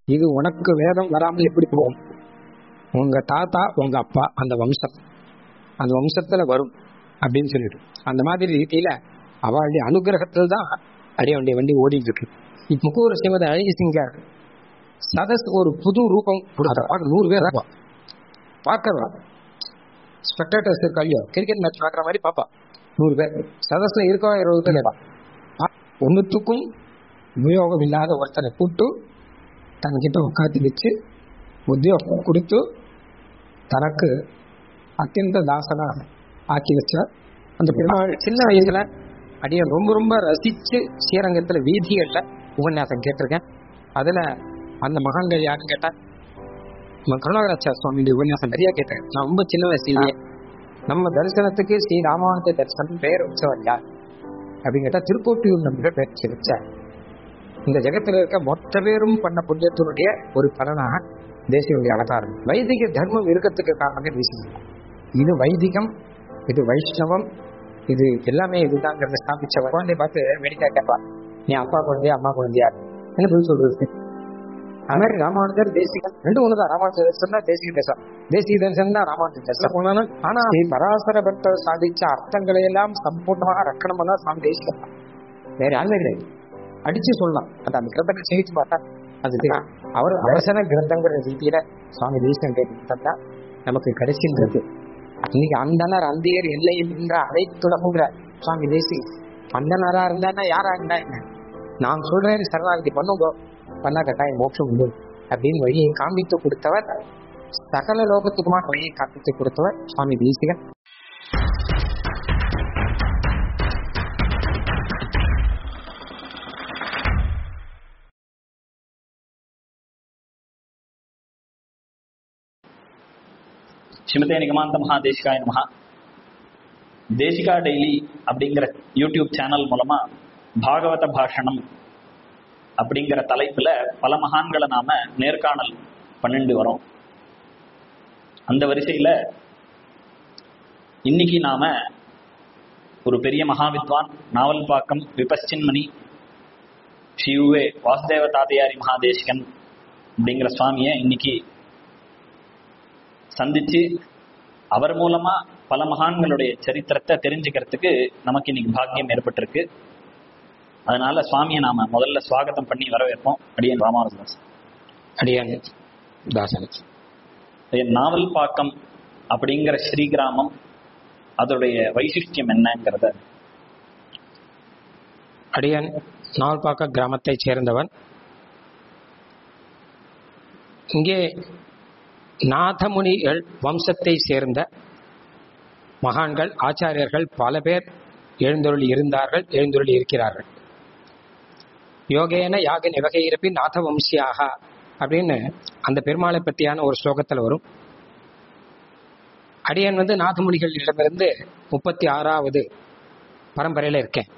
இது உனக்கு வேதம் வராமல் எப்படி போகும் உங்க தாத்தா உங்க அப்பா அந்த வம்சம் அந்த வம்சத்துல வரும் அப்படின்னு சொல்லிட்டு அந்த மாதிரி ரீதியில அவளுடைய அனுகிரகத்தில் தான் அடியவனுடைய வண்டி ஓடிட்டு இருக்கு இப்ப முக்கூர் ஸ்ரீமதி அழகி சிங்கர் சதஸ் ஒரு புது ரூபம் கொடுக்குறா நூறு பேர் இருப்பா. பார்க்கறா ஸ்பெக்டேட்டர்ஸ் இருக்கா இல்லையோ கிரிக்கெட் மேட்ச் பார்க்குற மாதிரி பாப்பா நூறு பேர் சதஸ்ல இருக்கா இருபது பேர் கேட்பா ஒன்றுத்துக்கும் உபயோகம் இல்லாத ஒருத்தனை கூப்பிட்டு தன்கிட்ட உட்காந்து வச்சு உத்தியோகம் கொடுத்து தனக்கு அத்தியந்த தாசனா ஆக்கி வச்சார் அந்த பெருமாள் சின்ன வயசுல அடிய ரொம்ப ரொம்ப ரசிச்சு ஸ்ரீரங்கத்துல வீதிகள்ல உபன்யாசம் கேட்டிருக்கேன் அதுல அந்த மகான்கள் யாருன்னு கேட்டா நம்ம கருணாகராச்சா சுவாமியுடைய உபன்யாசம் நிறைய கேட்டேன் நான் ரொம்ப சின்ன வயசுலயே நம்ம தரிசனத்துக்கு ஸ்ரீ ராமானுஜ தரிசனம் பெயர் உற்சவர் யார் அப்படின்னு கேட்டா திருக்கோட்டியூர் நம்பிக்கை பெயர் வச்சார் இந்த ஜெகத்துல இருக்க மொத்த பேரும் பண்ண புண்ணியத்தினுடைய ஒரு பலனாக தேசியுடைய அவதாரம் வைதிக தர்மம் இருக்கிறதுக்கு காரணமே தேசியம் இது வைதிகம் இது வைஷ்ணவம் இது எல்லாமே இதுதாங்கிறத ஸ்தாபிச்சவர் குழந்தைய பார்த்து வேடிக்கை கேட்பா நீ அப்பா குழந்தையா அம்மா குழந்தையா என்ன பதில் சொல்றது அது மாதிரி ராமானுஜர் தேசிகன் ரெண்டும் ஒண்ணுதான் ராமானுஜ தரிசனம் தான் தேசிக தரிசனம் தேசிக தரிசனம் தான் ராமானுஜ தரிசனம் ஆனா பராசர பக்தர் சாதிச்ச அர்த்தங்களை எல்லாம் சம்பூர்ணமாக ரக்கணம் பண்ணா சுவாமி தேசிகன் தான் வேற யாருமே கிடையாது அடிச்சு சொல்லலாம் அந்த அந்த கிரந்தங்களை சேவிச்சு பார்த்தா அது தெரியும். அவர் அவசர கிரந்தங்கிற ரீதியில சுவாமி தேசிகன் கேட்டு நமக்கு கிடைச்சின்றது இன்னைக்கு அந்தனர் அந்தியர் எல்லையில் நின்ற அனைத்துடமுங்கிற சுவாமி தேசி அந்தனரா இருந்தா யாரா இருந்தா என்ன நான் சொல்றேன் சரணாகதி பண்ணுங்க பண்ணா கட்டாயம் மோட்சம் உண்டு அப்படின்னு வழியை காண்பித்து கொடுத்தவர் சகல லோகத்துக்குமான வழியை காண்பித்து கொடுத்தவர் சுவாமி தேசிகன் ஸ்ரீமதே நிகமாந்த மகாதேசிகாய நமஹா தேசிகா டெய்லி அப்படிங்கிற யூடியூப் சேனல் மூலமா பாகவத பாஷணம் அப்படிங்கிற தலைப்புல பல மகான்களை நாம நேர்காணல் பண்ணிட்டு வரோம் அந்த வரிசையில இன்னைக்கு நாம ஒரு பெரிய மகாவித்வான் நாவல்பாக்கம் விபஸ்சின்மணி ஸ்ரீயுவே வாசுதேவ தாதையாரி மகாதேசிகன் அப்படிங்கிற சுவாமியை இன்னைக்கு சந்திச்சு அவர் மூலமா பல மகான்களுடைய சரித்திரத்தை தெரிஞ்சுக்கிறதுக்கு நமக்கு இன்னைக்கு பாக்கியம் ஏற்பட்டிருக்கு அதனால சுவாமியை நாம முதல்ல சுவாகத்தம் பண்ணி வரவேற்போம் அடியன் ராமானுஜதாஸ் அடியான் தாசன் என் நாவல் பாக்கம் அப்படிங்கிற ஸ்ரீகிராமம் அதோடைய வைசிஷ்டியம் என்னங்கிறத அடியான் நாவல்பாக்க கிராமத்தைச் சேர்ந்தவன் இங்கே நாதமுனிகள் வம்சத்தை சேர்ந்த மகான்கள் ஆச்சாரியர்கள் பல பேர் எழுந்தருளி இருந்தார்கள் எழுந்தருளி இருக்கிறார்கள் யோகேன யாக நிவகை இருப்பின் நாத வம்சியாக அப்படின்னு அந்த பெருமாளை பற்றியான ஒரு ஸ்லோகத்தில் வரும் அடியன் வந்து நாதமுனிகளிடமிருந்து முப்பத்தி ஆறாவது பரம்பரையில் இருக்கேன்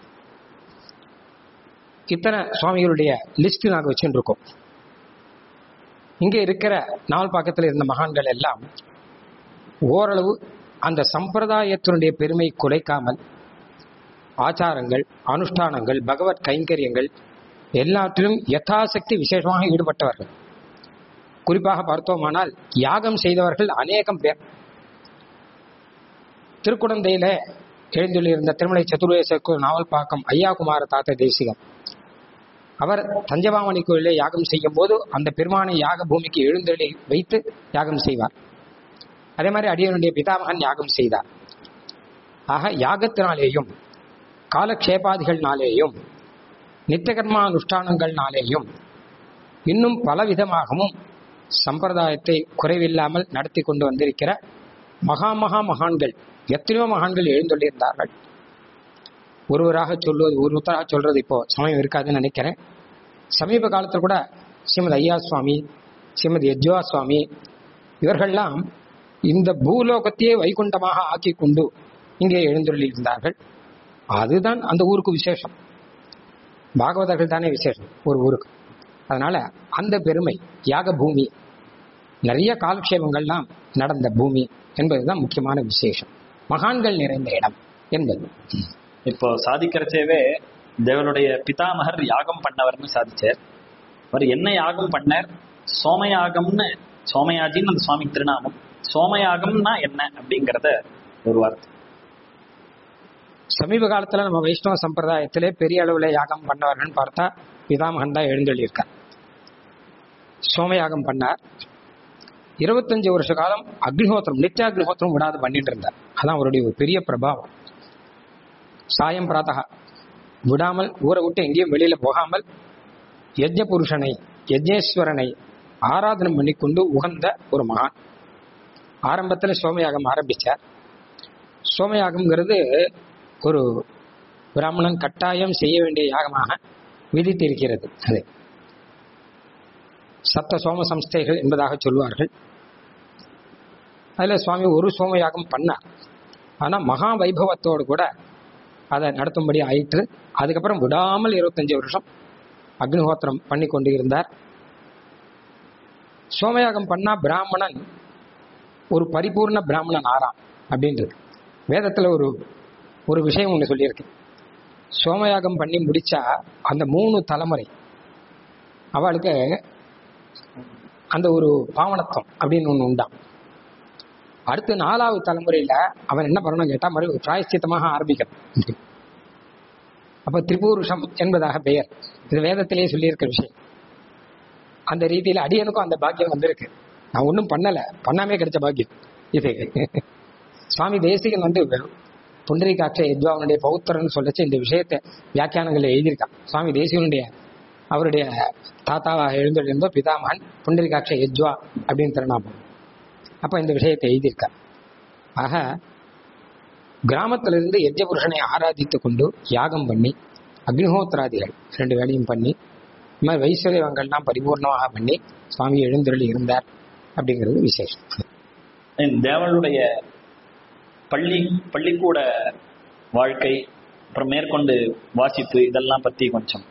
இத்தனை சுவாமிகளுடைய லிஸ்ட் நாங்கள் வச்சுட்டு இருக்கோம் இங்கே இருக்கிற நாவல் பாக்கத்தில் இருந்த மகான்கள் எல்லாம் ஓரளவு அந்த சம்பிரதாயத்தினுடைய பெருமை குலைக்காமல் ஆச்சாரங்கள் அனுஷ்டானங்கள் பகவத் கைங்கரியங்கள் எல்லாற்றிலும் யதாசக்தி விசேஷமாக ஈடுபட்டவர்கள் குறிப்பாக பார்த்தோமானால் யாகம் செய்தவர்கள் அநேகம் பேர் திருக்குடந்தையில எழுந்துள்ளிருந்த திருமலை சதுர்வேசக்கு நாவல் பாக்கம் ஐயா குமார தாத்த தேசிகம் அவர் தஞ்சபாமணி கோயிலே யாகம் செய்யும் போது அந்த பெருமானை யாக பூமிக்கு எழுந்தெழி வைத்து யாகம் செய்வார் அதே மாதிரி அடியனுடைய பிதாமகன் யாகம் செய்தார் ஆக யாகத்தினாலேயும் காலக்ஷேபாதிகள்னாலேயும் நித்தியகர்மா அனுஷ்டானங்கள்னாலேயும் இன்னும் பல விதமாகவும் சம்பிரதாயத்தை குறைவில்லாமல் நடத்தி கொண்டு வந்திருக்கிற மகா மகா மகான்கள் எத்தனையோ மகான்கள் எழுந்துள்ளிருந்தார்கள் ஒருவராக சொல்லுவது ஒருத்தராக சொல்றது இப்போ சமயம் இருக்காதுன்னு நினைக்கிறேன் சமீப காலத்தில் கூட ஸ்ரீமதி ஐயா சுவாமி ஸ்ரீமதி யஜ்வா சுவாமி இவர்கள்லாம் இந்த பூலோகத்தையே வைகுண்டமாக ஆக்கி கொண்டு இங்கே எழுந்துள்ளிருந்தார்கள் அதுதான் அந்த ஊருக்கு விசேஷம் பாகவதர்கள் தானே விசேஷம் ஒரு ஊருக்கு அதனால அந்த பெருமை யாக பூமி நிறைய காலக்ஷேபங்கள்லாம் நடந்த பூமி என்பதுதான் முக்கியமான விசேஷம் மகான்கள் நிறைந்த இடம் என்பது இப்போ சாதிக்கிறச்சேவே தேவனுடைய பிதாமகர் யாகம் பண்ணவர்னு சாதிச்சார் அவர் என்ன யாகம் பண்ணார் சோமயாகம்னு சோமயாஜின்னு அந்த சுவாமி திருநாமம் சோமயாகம்னா என்ன அப்படிங்கிறத ஒரு வார்த்தை சமீப காலத்துல நம்ம வைஷ்ணவ சம்பிரதாயத்திலே பெரிய அளவுல யாகம் பண்ணவர்கள் பார்த்தா பிதாமகன் தான் எழுந்தொழியிருக்கார் சோமயாகம் பண்ணார் இருபத்தஞ்சு வருஷ காலம் அக்னிஹோத்திரம் நித்தியாக்னிஹோத்திரம் விடாது பண்ணிட்டு இருந்தார் அதான் அவருடைய ஒரு பெரிய பிரபாவம் சாயம் பிராத்தகா விடாமல் ஊரை விட்டு எங்கேயும் வெளியில போகாமல் யஜ்ஞ புருஷனை யஜ்ஞேஸ்வரனை ஆராதனை பண்ணிக்கொண்டு உகந்த ஒரு மகான் ஆரம்பத்துல சோமயாகம் ஆரம்பிச்சார் சோமயாகம்ங்கிறது ஒரு பிராமணன் கட்டாயம் செய்ய வேண்டிய யாகமாக விதித்திருக்கிறது அது சப்த சோம சம்ஸ்தைகள் என்பதாக சொல்வார்கள் அதுல சுவாமி ஒரு சோமயாகம் பண்ணார் ஆனா மகா வைபவத்தோடு கூட அதை நடத்தும்படி ஆயிற்று அதுக்கப்புறம் விடாமல் இருபத்தஞ்சு வருஷம் அக்னிஹோத்திரம் பண்ணி கொண்டு இருந்தார் சோமயாகம் பண்ணா பிராமணன் ஒரு பரிபூர்ண பிராமணன் ஆறாம் அப்படின்றது வேதத்துல ஒரு ஒரு விஷயம் ஒன்று சொல்லியிருக்கு சோமயாகம் பண்ணி முடிச்சா அந்த மூணு தலைமுறை அவளுக்கு அந்த ஒரு பாவனத்துவம் அப்படின்னு ஒன்று உண்டாம் அடுத்து நாலாவது தலைமுறையில அவன் என்ன பண்ணணும் கேட்டா மறு பிராயச்சித்தமாக ஆரம்பிக்கணும் அப்ப திரிபுருஷம் என்பதாக பெயர் இது வேதத்திலேயே சொல்லியிருக்கிற விஷயம் அந்த ரீதியில அடியனுக்கும் அந்த பாக்கியம் வந்திருக்கு நான் ஒன்றும் பண்ணல பண்ணாமே கிடைச்ச பாக்கியம் இது சுவாமி தேசிகன் வந்து புண்டரிகாட்ச யத்வாவனுடைய பௌத்திரன்னு சொல்லச்சு இந்த விஷயத்தை வியாக்கியானங்களில் எழுதியிருக்கான் சுவாமி தேசிகனுடைய அவருடைய தாத்தாவாக எழுந்திருந்தோ பிதாமகன் புண்டரிகாட்ச யஜ்வா அப்படின்னு திருநாமம் அப்ப இந்த விஷயத்தை எழுதியிருக்கார் ஆக கிராமத்திலிருந்து யஜ்ய புருஷனை ஆராதித்து கொண்டு யாகம் பண்ணி அக்னிஹோத்திராதிகள் ரெண்டு வேலையும் பண்ணி இந்த மாதிரி வைஸ்வரியவங்கள்லாம் பரிபூர்ணமாக பண்ணி சுவாமி எழுந்தருளி இருந்தார் அப்படிங்கிறது விசேஷம் தேவளுடைய பள்ளி பள்ளிக்கூட வாழ்க்கை அப்புறம் மேற்கொண்டு வாசிப்பு இதெல்லாம் பத்தி கொஞ்சம்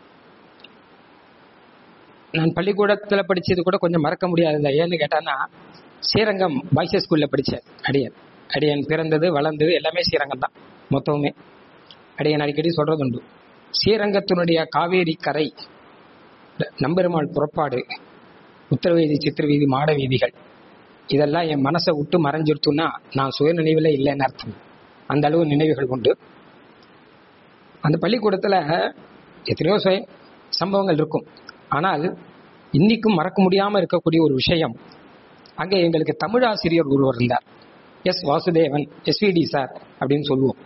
நான் பள்ளிக்கூடத்துல படிச்சது கூட கொஞ்சம் மறக்க முடியாதுல்ல ஏன்னு கேட்டான்னா ஸ்ரீரங்கம் பாய்ஸ் ஸ்கூல்ல படிச்சேன் அடியன் அடியன் பிறந்தது வளர்ந்தது எல்லாமே ஸ்ரீரங்கம் தான் மொத்தமுமே அடியன் அடிக்கடி சொல்றது உண்டு ஸ்ரீரங்கத்தினுடைய காவேரி கரை நம்பெருமாள் புறப்பாடு உத்தரவீதி சித்திரவீதி மாட வீதிகள் இதெல்லாம் என் மனசை விட்டு மறைஞ்சிருத்துன்னா நான் சுய நினைவில் இல்லைன்னு அர்த்தம் அந்த அளவு நினைவுகள் உண்டு அந்த பள்ளிக்கூடத்துல எத்தனையோ சுய சம்பவங்கள் இருக்கும் ஆனால் இன்னைக்கும் மறக்க முடியாம இருக்கக்கூடிய ஒரு விஷயம் அங்கே எங்களுக்கு தமிழ் ஆசிரியர் ஒருவர் இருந்தார் எஸ் வாசுதேவன் எஸ்விடி சார் அப்படின்னு சொல்லுவோம்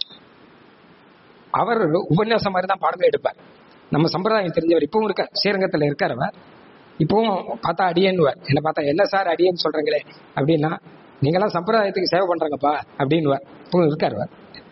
அவர் உபன்யாசம் மாதிரி தான் பாடமே எடுப்பார் நம்ம சம்பிரதாயம் தெரிஞ்சவர் இப்பவும் இருக்க ஸ்ரீரங்கத்தில் இருக்கார் அவர் இப்பவும் பார்த்தா அடியன்னுவார் என்ன பார்த்தா என்ன சார் அடியன்னு சொல்றீங்களே அப்படின்னா நீங்களாம் சம்பிரதாயத்துக்கு சேவை பண்றாங்கப்பா அப்படின்னுவார் இப்பவும் இருக்கார் அவர்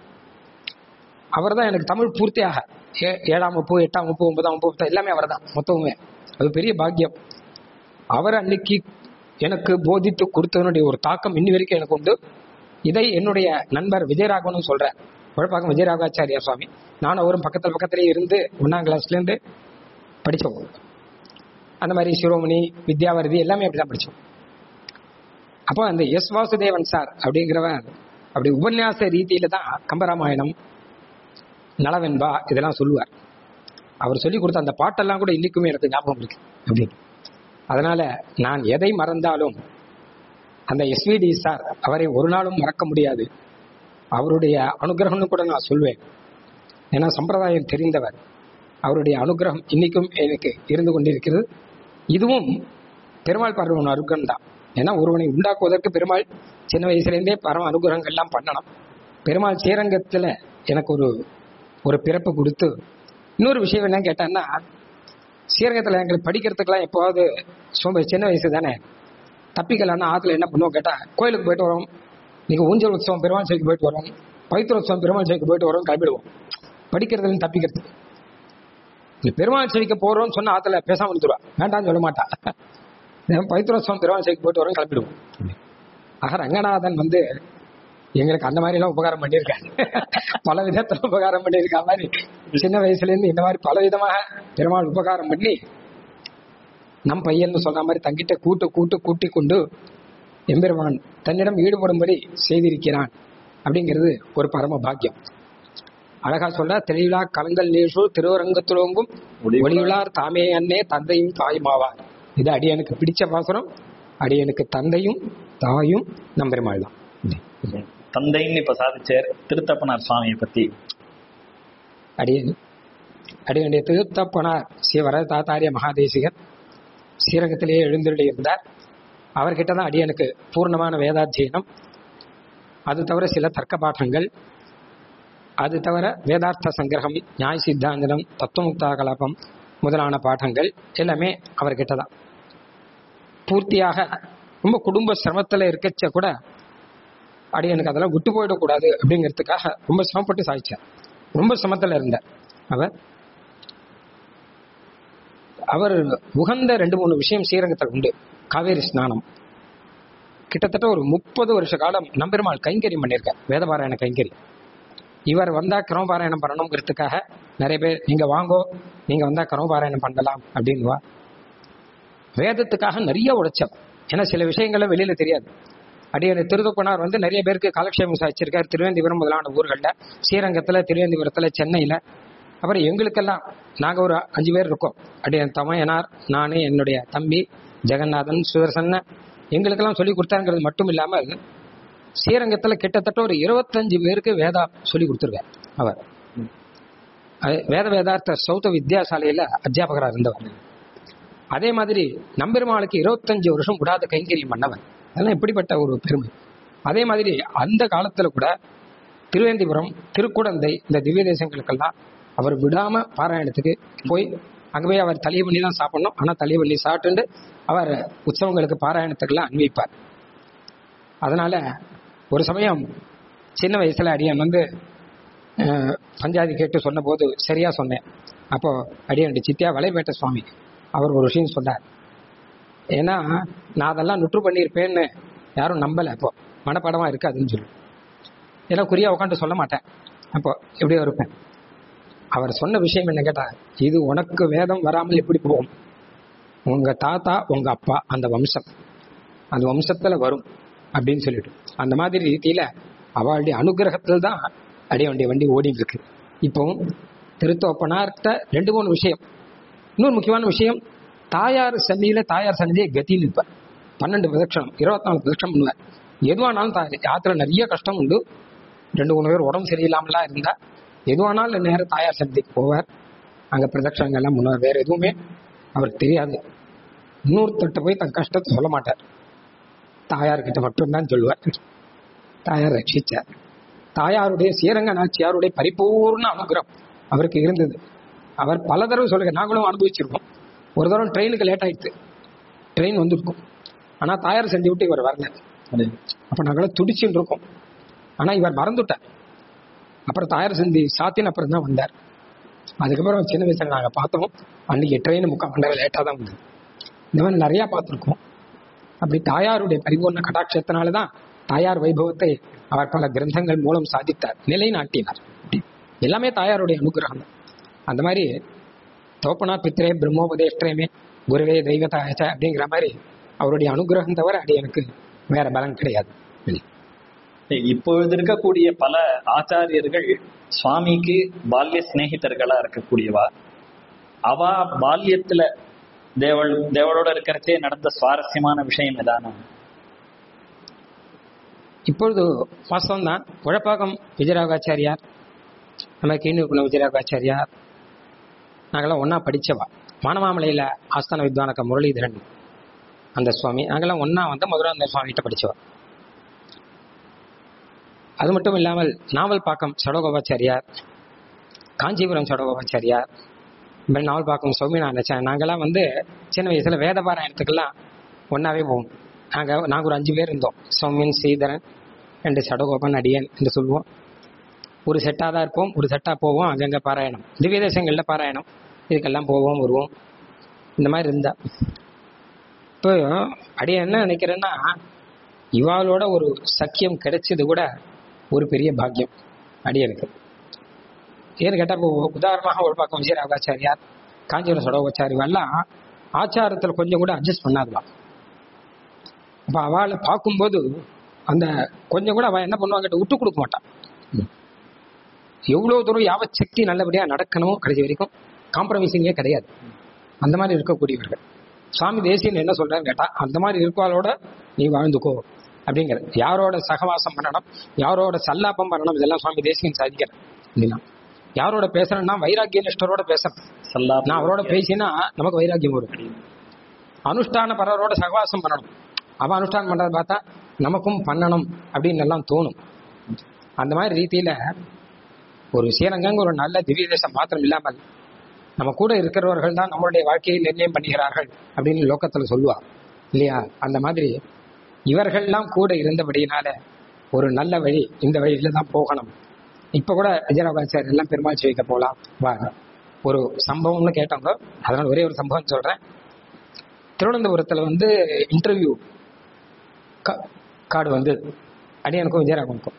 அவர் தான் எனக்கு தமிழ் பூர்த்தியாக ஏழாம் வகுப்பு எட்டாம் வகுப்பு ஒன்பதாம் வகுப்பு எல்லாமே அவர் தான் மொத்தமுமே அது பெரிய பாக்கியம் அவர் அன்னைக்கு எனக்கு போதித்து கொடுத்ததனுடைய ஒரு தாக்கம் இன்னி வரைக்கும் எனக்கு உண்டு இதை என்னுடைய நண்பர் விஜயராகவனும் சொல்றேன் குழப்பாக்கம் விஜயராகாச்சாரியா சுவாமி நானும் அவரும் பக்கத்தில் பக்கத்திலேயே இருந்து ஒன்னாம் கிளாஸ்ல இருந்து படிச்சோம் அந்த மாதிரி சிரோமணி வித்யாவரதி எல்லாமே அப்படிதான் படிச்சோம் அப்போ அந்த எஸ் வாசுதேவன் சார் அப்படிங்கிறவர் அப்படி உபன்யாச ரீதியில தான் கம்பராமாயணம் நலவென்பா இதெல்லாம் சொல்லுவார் அவர் சொல்லி கொடுத்த அந்த பாட்டெல்லாம் கூட இன்னைக்குமே எனக்கு ஞாபகம் இருக்கு அப்படின்னு அதனால நான் எதை மறந்தாலும் அந்த எஸ்விடி சார் அவரை ஒரு நாளும் மறக்க முடியாது அவருடைய அனுகிரகம்னு கூட நான் சொல்வேன் ஏன்னா சம்பிரதாயம் தெரிந்தவர் அவருடைய அனுகிரகம் இன்னைக்கும் எனக்கு இருந்து கொண்டிருக்கிறது இதுவும் பெருமாள் பார்வன் அனுகிரகம் தான் ஏன்னா ஒருவனை உண்டாக்குவதற்கு பெருமாள் சின்ன வயசுலேருந்தே பரம அனுகிரகங்கள்லாம் பண்ணணும் பெருமாள் ஸ்ரீரங்கத்தில் எனக்கு ஒரு ஒரு பிறப்பு கொடுத்து இன்னொரு விஷயம் என்ன கேட்டான்னா ஸ்ரீரங்கத்தில் எங்களுக்கு படிக்கிறதுக்கெல்லாம் எப்போவாது சும்மா சின்ன வயசு தானே தப்பிக்கலான்னா ஆற்றுல என்ன பண்ணுவோம் கேட்டால் கோயிலுக்கு போயிட்டு வரோம் நீங்கள் ஊஞ்சல் உற்சவம் பெருமாள் சிலைக்கு போயிட்டு வரோம் பவித்திர உற்சவம் பெருமாள் சிலைக்கு போயிட்டு வரோம் கிளம்பிடுவோம் படிக்கிறதுல தப்பிக்கிறதுக்கு இந்த பெருமாள் சிலைக்கு போறோம்னு சொன்னா ஆத்துல பேசாம இருந்துருவா வேண்டாம்னு சொல்ல மாட்டா பவித்ரோத்சவம் பெருமாள் சிலைக்கு போயிட்டு வரோம் கிளம்பிடுவோம் ஆக ரங்கநாதன் வந்து எங்களுக்கு அந்த மாதிரி எல்லாம் உபகாரம் பண்ணியிருக்காரு பல விதத்துல உபகாரம் பண்ணியிருக்கா மாதிரி சின்ன வயசுல இருந்து இந்த மாதிரி பல விதமாக பெருமாள் உபகாரம் பண்ணி நம் பையன் சொன்ன மாதிரி தங்கிட்ட கூட்டு கூட்டு கூட்டி கொண்டு எம்பெருமான் தன்னிடம் ஈடுபடும்படி செய்திருக்கிறான் அப்படிங்கிறது ஒரு பரம பாக்கியம் அழகா சொல்ற தெளிவிழா கலங்கல் நேசு திருவரங்கத்துலோங்கும் ஒளிவிழார் தாமே அன்னே தந்தையும் தாயுமாவார் இது அடியனுக்கு பிடிச்ச பாசுரம் அடியனுக்கு தந்தையும் தாயும் நம்பெருமாள் தான் தந்தைன்னு இப்ப சாதிச்சார் திருத்தப்பனார் சுவாமியை பத்தி அடியன் அடியனுடைய திருத்தப்பனார் ஸ்ரீ வரத தாத்தாரிய மகாதேசிகர் ஸ்ரீரங்கத்திலேயே எழுந்தருளி இருந்தார் அவர்கிட்ட தான் அடியனுக்கு பூர்ணமான வேதாத்தியனம் அது தவிர சில தர்க்க பாடங்கள் அது தவிர வேதார்த்த சங்கிரகம் நியாய சித்தாந்தனம் தத்துவமுக்தா கலாபம் முதலான பாடங்கள் எல்லாமே அவர்கிட்ட தான் பூர்த்தியாக ரொம்ப குடும்ப சிரமத்தில் இருக்கச்ச கூட அடியனுக்கு அதெல்லாம் விட்டு போயிடக்கூடாது அப்படிங்கிறதுக்காக ரொம்ப சிரமப்பட்டு சாதிச்சார் ரொம்ப சிரமத்தில் இருந்தார் அவர் அவர் உகந்த ரெண்டு மூணு விஷயம் ஸ்ரீரங்கத்தில் உண்டு காவேரி ஸ்நானம் கிட்டத்தட்ட ஒரு முப்பது வருஷ காலம் நம்பெருமாள் கைங்கரி பண்ணியிருக்கார் வேதபாராயண கைங்கரி இவர் வந்தா கிரமபாராயணம் பண்ணணுங்கிறதுக்காக நிறைய பேர் நீங்க வாங்கோ நீங்க வந்தா கிரமபாராயணம் பண்ணலாம் அப்படின்வா வேதத்துக்காக நிறைய உழைச்சோம் ஏன்னா சில விஷயங்கள்லாம் வெளியில தெரியாது அடியனை திருதப்பனார் வந்து நிறைய பேருக்கு காலக்ஷேபம் சாதிச்சிருக்கார் திருவேந்திபுரம் முதலான ஊர்களில் ஸ்ரீரங்கத்துல திருவேந்திபுரத்துல சென்னையில அப்புறம் எங்களுக்கெல்லாம் நாங்க ஒரு அஞ்சு பேர் இருக்கோம் அடியன் தமையனார் நானு என்னுடைய தம்பி ஜெகநாதன் சுதர்சன் எங்களுக்கெல்லாம் சொல்லி கொடுத்தாங்கிறது மட்டும் இல்லாமல் ஸ்ரீரங்கத்துல கிட்டத்தட்ட ஒரு இருபத்தஞ்சு பேருக்கு வேதா சொல்லி கொடுத்துருக்கார் அவர் அது வேத வேதார்த்த சௌத்த வித்யாசாலையில அத்தியாபகராக இருந்தவர் அதே மாதிரி நம்பெருமாளுக்கு இருபத்தஞ்சு வருஷம் விடாத கைங்கரியம் பண்ணவர் அதெல்லாம் எப்படிப்பட்ட ஒரு பெருமை அதே மாதிரி அந்த காலத்துல கூட திருவேந்திபுரம் திருக்குடந்தை இந்த திவ்ய தேசங்களுக்கெல்லாம் அவர் விடாம பாராயணத்துக்கு போய் அங்க போய் அவர் தலையை பண்ணி தான் சாப்பிடணும் ஆனா தலையை பண்ணி சாப்பிட்டு அவர் உற்சவங்களுக்கு பாராயணத்துக்கெல்லாம் அன்வைப்பார் அதனால ஒரு சமயம் சின்ன வயசுல அடியன் வந்து அஹ், பஞ்சாதி கேட்டு சொன்னபோது சரியா சொன்னேன் அப்போ அடியன் சித்தியா வலைவேட்ட சுவாமி அவர் ஒரு விஷயம் சொன்னார் ஏன்னா நான் அதெல்லாம் நுற்று பண்ணியிருப்பேன்னு யாரும் நம்பல அப்போ மனப்பாடமா இருக்காதுன்னு சொல்லி ஏன்னா குறியா உட்காந்து சொல்ல மாட்டேன் அப்போ எப்படியோ இருப்பேன் அவர் சொன்ன விஷயம் என்ன கேட்டா இது உனக்கு வேதம் வராமல் எப்படி போகும் உங்க தாத்தா உங்க அப்பா அந்த வம்சம் அந்த வம்சத்துல வரும் அப்படின்னு சொல்லிட்டு அந்த மாதிரி ரீதியில அவளுடைய அனுகிரகத்தில் தான் அடைய வேண்டிய வண்டி ஓடிட்டு இருக்கு இப்போ திருத்தோப்பனார்கிட்ட ரெண்டு மூணு விஷயம் இன்னொரு முக்கியமான விஷயம் தாயார் சன்னியில தாயார் சன்னிதியை கத்தின்னு இருப்பார் பன்னெண்டு பிரதட்சணம் இருபத்தி நாலு பிரதட்சணம் பண்ணுவார் எதுவானாலும் தாய் யாத்திரை நிறைய கஷ்டம் உண்டு ரெண்டு மூணு பேர் உடம்பு சரியில்லாமலாம் இருந்தா எதுவானாலும் நேரம் தாயார் சன்னிதிக்கு போவார் அங்க பிரதட்சணங்கள் எல்லாம் பண்ணுவார் வேற எதுவுமே அவருக்கு தெரியாது இன்னொருத்தட்ட போய் தன் கஷ்டத்தை சொல்ல மாட்டார் தாயார்கிட்ட மட்டும்தான் சொல்லுவார் தாயார் ரட்சிச்சார் தாயாருடைய ஸ்ரீரங்க நாச்சியாருடைய பரிபூர்ண அனுகிரகம் அவருக்கு இருந்தது அவர் பல தடவை சொல்லுங்க நாங்களும் அனுபவிச்சிருக்கோம் ஒரு தடவை ட்ரெயினுக்கு லேட் ஆயிடுச்சு ட்ரெயின் வந்திருக்கும் ஆனா தாயார் செஞ்சு விட்டு இவர் வரல அப்ப நாங்களும் துடிச்சுட்டு இருக்கோம் ஆனா இவர் மறந்துட்டார் அப்புறம் தாயார் செஞ்சு சாத்தின அப்புறம் தான் வந்தார் அதுக்கப்புறம் சின்ன வயசுல நாங்க பார்த்தோம் அன்னைக்கு ட்ரெயின் முக்கால் மணி நேரம் லேட்டா தான் வந்தது இந்த மாதிரி நிறைய பார்த்துருக்கோம் அப்படி தாயாருடைய பரிபூர்ண கடாட்சத்தினால தான் தாயார் வைபவத்தை அவர் பல கிரந்தங்கள் மூலம் சாதித்தார் நிலைநாட்டினார் எல்லாமே தாயாருடைய அனுகிரகம் தான் அந்த மாதிரி தோப்பனா பித்ரே பிரம்மோபதேஷ்டமே குருவே தெய்வதாயச்ச அப்படிங்கிற மாதிரி அவருடைய அனுகிரகம் தவிர அது எனக்கு வேற பலன் கிடையாது இப்பொழுது இருக்கக்கூடிய பல ஆச்சாரியர்கள் சுவாமிக்கு பால்ய சிநேகிதர்களா இருக்கக்கூடியவா அவ பால்யத்துல தேவள் தேவளோட இருக்கிறச்சே நடந்த சுவாரஸ்யமான விஷயம் ஏதான இப்பொழுது வாஸ்தவம் தான் உழப்பாக்கம் விஜயராகாச்சாரியார் நம்ம கீழ்நிற்குள்ள விஜயராகாச்சாரியார் நாங்களாம் ஒண்ணா படிச்சவா மானமாமலையில ஆஸ்தான வித்வானக்க முரளிதரன் அந்த சுவாமி நாங்கெல்லாம் ஒண்ணா வந்து மதுரை அந்த சுவாமிகிட்ட படிச்சவா அது மட்டும் இல்லாமல் நாவல் பாக்கம் சடகோபாச்சாரியார் காஞ்சிபுரம் சடகோபாச்சாரியார் இப்படி நாவல் பாக்கம் சௌமிநாதன் நாங்கெல்லாம் வந்து சின்ன வயசுல வேத பாராயணத்துக்கெல்லாம் ஒன்னாவே போவோம் நாங்க நாங்க ஒரு அஞ்சு பேர் இருந்தோம் சௌமியன் ஸ்ரீதரன் ரெண்டு சடகோபன் அடியன் என்று சொல்லுவோம் ஒரு செட்டாக தான் இருப்போம் ஒரு செட்டாக போவோம் அங்கங்கே பாராயணம் திவ்ய தேசங்களில் பாராயணம் இதுக்கெல்லாம் போவோம் வருவோம் இந்த மாதிரி இருந்தா இப்போ அடிய என்ன நினைக்கிறேன்னா இவாளோட ஒரு சக்கியம் கிடைச்சது கூட ஒரு பெரிய பாக்கியம் அடியனுக்கு ஏன்னு கேட்டால் இப்போ உதாரணமாக ஒரு பக்கம் விஜயராகாச்சாரியார் காஞ்சிபுரம் சடோபாச்சாரி எல்லாம் ஆச்சாரத்தில் கொஞ்சம் கூட அட்ஜஸ்ட் பண்ணாதுலாம் அப்போ அவளை பார்க்கும்போது அந்த கொஞ்சம் கூட அவள் என்ன பண்ணுவாங்க விட்டு கொடுக்க மாட்டான் எவ்வளவு தூரம் யாவத் சக்தி நல்லபடியா நடக்கணும் கடைசி வரைக்கும் காம்ப்ரமைசிங்கே கிடையாது அந்த மாதிரி இருக்கக்கூடியவர்கள் சுவாமி தேசியன் என்ன சொல்றான்னு கேட்டா அந்த மாதிரி இருக்கவாளோட நீ வாழ்ந்துக்கோ அப்படிங்கிற யாரோட சகவாசம் பண்ணணும் யாரோட சல்லாபம் பண்ணணும் இதெல்லாம் சுவாமி தேசியன் சாதிக்கிற இல்லையா யாரோட பேசுறேன்னா வைராக்கிய நிஷ்டரோட பேசுறேன் சல்லா நான் அவரோட பேசினா நமக்கு வைராக்கியம் வரும் அனுஷ்டான பரவரோட சகவாசம் பண்ணணும் அவன் அனுஷ்டானம் பண்றத பார்த்தா நமக்கும் பண்ணணும் அப்படின்னு எல்லாம் தோணும் அந்த மாதிரி ரீதியில ஒரு ஸ்ரீரங்கங்க ஒரு நல்ல திவ்ய தேசம் மாத்திரம் இல்லாமல் நம்ம கூட இருக்கிறவர்கள் தான் நம்மளுடைய வாழ்க்கையை நிர்ணயம் பண்ணுகிறார்கள் அப்படின்னு லோக்கத்துல சொல்லுவா இல்லையா அந்த மாதிரி இவர்கள்லாம் கூட இருந்தபடியினால ஒரு நல்ல வழி இந்த வழியில தான் போகணும் இப்ப கூட விஜயராபாச்சார் எல்லாம் பெருமாள் சேவிக்க போலாம் வா ஒரு சம்பவம்னு கேட்டவங்க அதனால ஒரே ஒரு சம்பவம் சொல்றேன் திருவனந்தபுரத்துல வந்து இன்டர்வியூ கார்டு வந்து அடியனுக்கும் விஜயராகவனுக்கும்